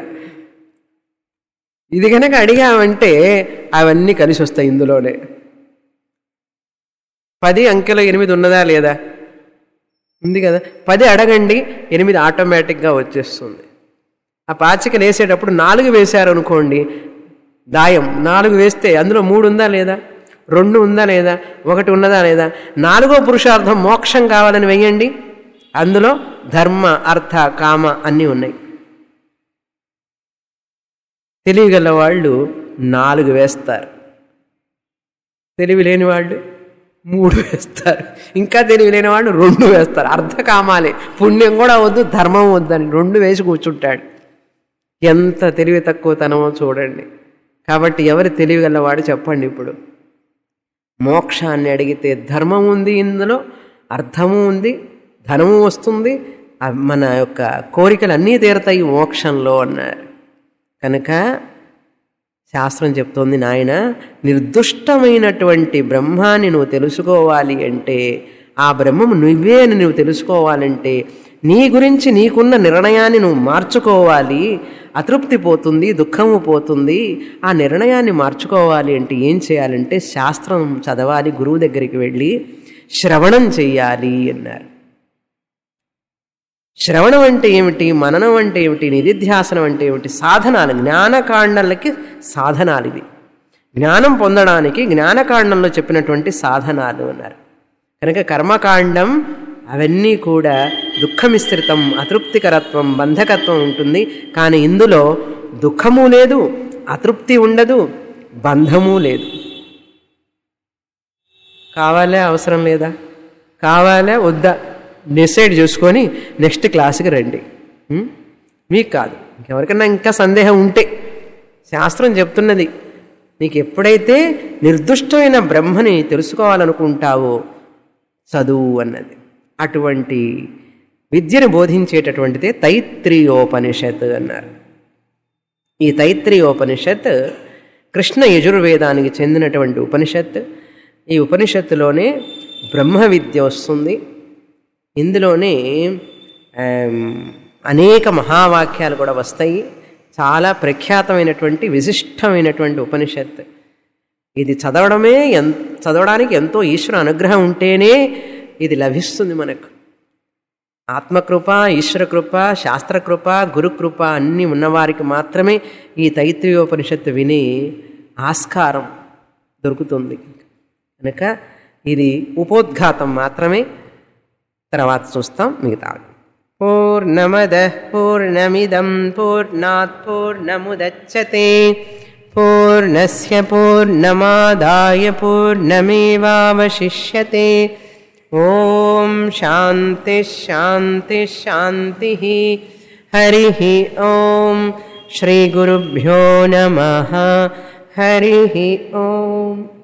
ఇది కనుక అడిగామంటే అవన్నీ కలిసి వస్తాయి ఇందులోనే పది అంకెలో ఎనిమిది ఉన్నదా లేదా ఉంది కదా పది అడగండి ఎనిమిది ఆటోమేటిక్గా వచ్చేస్తుంది ఆ పాచికలు వేసేటప్పుడు నాలుగు వేశారు అనుకోండి దాయం నాలుగు వేస్తే అందులో మూడు ఉందా లేదా రెండు ఉందా లేదా ఒకటి ఉన్నదా లేదా నాలుగో పురుషార్థం మోక్షం కావాలని వెయ్యండి అందులో ధర్మ అర్థ కామ అన్నీ ఉన్నాయి తెలివిగల వాళ్ళు నాలుగు వేస్తారు తెలివి లేని వాళ్ళు మూడు వేస్తారు ఇంకా తెలివి లేని వాళ్ళు రెండు వేస్తారు అర్ధకామాలే పుణ్యం కూడా వద్దు ధర్మం వద్దని రెండు వేసి కూర్చుంటాడు ఎంత తెలివి తక్కువతనమో చూడండి కాబట్టి ఎవరు తెలివిగలవాడు చెప్పండి ఇప్పుడు మోక్షాన్ని అడిగితే ధర్మం ఉంది ఇందులో అర్థము ఉంది ధనము వస్తుంది మన యొక్క కోరికలు అన్నీ తీరతాయి మోక్షంలో అన్నారు కనుక శాస్త్రం చెప్తోంది నాయన నిర్దుష్టమైనటువంటి బ్రహ్మాన్ని నువ్వు తెలుసుకోవాలి అంటే ఆ బ్రహ్మము నువ్వే అని నువ్వు తెలుసుకోవాలంటే నీ గురించి నీకున్న నిర్ణయాన్ని నువ్వు మార్చుకోవాలి అతృప్తి పోతుంది దుఃఖము పోతుంది ఆ నిర్ణయాన్ని మార్చుకోవాలి అంటే ఏం చేయాలంటే శాస్త్రం చదవాలి గురువు దగ్గరికి వెళ్ళి శ్రవణం చెయ్యాలి అన్నారు శ్రవణం అంటే ఏమిటి మననం అంటే ఏమిటి నిధిధ్యాసనం అంటే ఏమిటి సాధనాలు జ్ఞానకాండలకి సాధనాలు ఇవి జ్ఞానం పొందడానికి జ్ఞానకాండంలో చెప్పినటువంటి సాధనాలు అన్నారు కనుక కర్మకాండం అవన్నీ కూడా దుఃఖమిశ్రితం అతృప్తికరత్వం బంధకత్వం ఉంటుంది కానీ ఇందులో దుఃఖము లేదు అతృప్తి ఉండదు బంధము లేదు కావాలా అవసరం లేదా కావాలా వద్దా డిసైడ్ చేసుకొని నెక్స్ట్ క్లాస్కి రండి ఉం? మీకు కాదు ఇంకెవరికైనా ఇంకా సందేహం ఉంటే శాస్త్రం చెప్తున్నది నీకు ఎప్పుడైతే నిర్దుష్టమైన బ్రహ్మని తెలుసుకోవాలనుకుంటావో చదువు అన్నది అటువంటి విద్యను బోధించేటటువంటిదే తైత్రీయోపనిషత్ అన్నారు ఈ తైత్రీయోపనిషత్ కృష్ణ యజుర్వేదానికి చెందినటువంటి ఉపనిషత్ ఈ ఉపనిషత్తులోనే బ్రహ్మ విద్య వస్తుంది ఇందులోనే ఆమ్, అనేక మహావాక్యాలు కూడా వస్తాయి చాలా ప్రఖ్యాతమైనటువంటి విశిష్టమైనటువంటి ఉపనిషత్ ఇది చదవడమే ఎన్ చదవడానికి ఎంతో ఈశ్వర అనుగ్రహం ఉంటేనే ఇది లభిస్తుంది మనకు ఆత్మకృప ఈశ్వరకృప శాస్త్రకృప గురుకృప అన్నీ ఉన్నవారికి మాత్రమే ఈ తైత్రీయోపనిషత్తు విని ఆస్కారం దొరుకుతుంది కనుక ఇది ఉపోద్ఘాతం మాత్రమే తర్వాత చూస్తాం మిగతా పూర్ణమద పూర్ణమిదం పూర్ణాత్ పూర్ణముదచ్చతే పూర్ణస్య పూర్ణమాదాయ పూర్ణమేవావశిష్యతే ఓం శాంతి శాంతి శాంతి హరి ఓం శ్రీ గురుభ్యో నమ హరి ఓం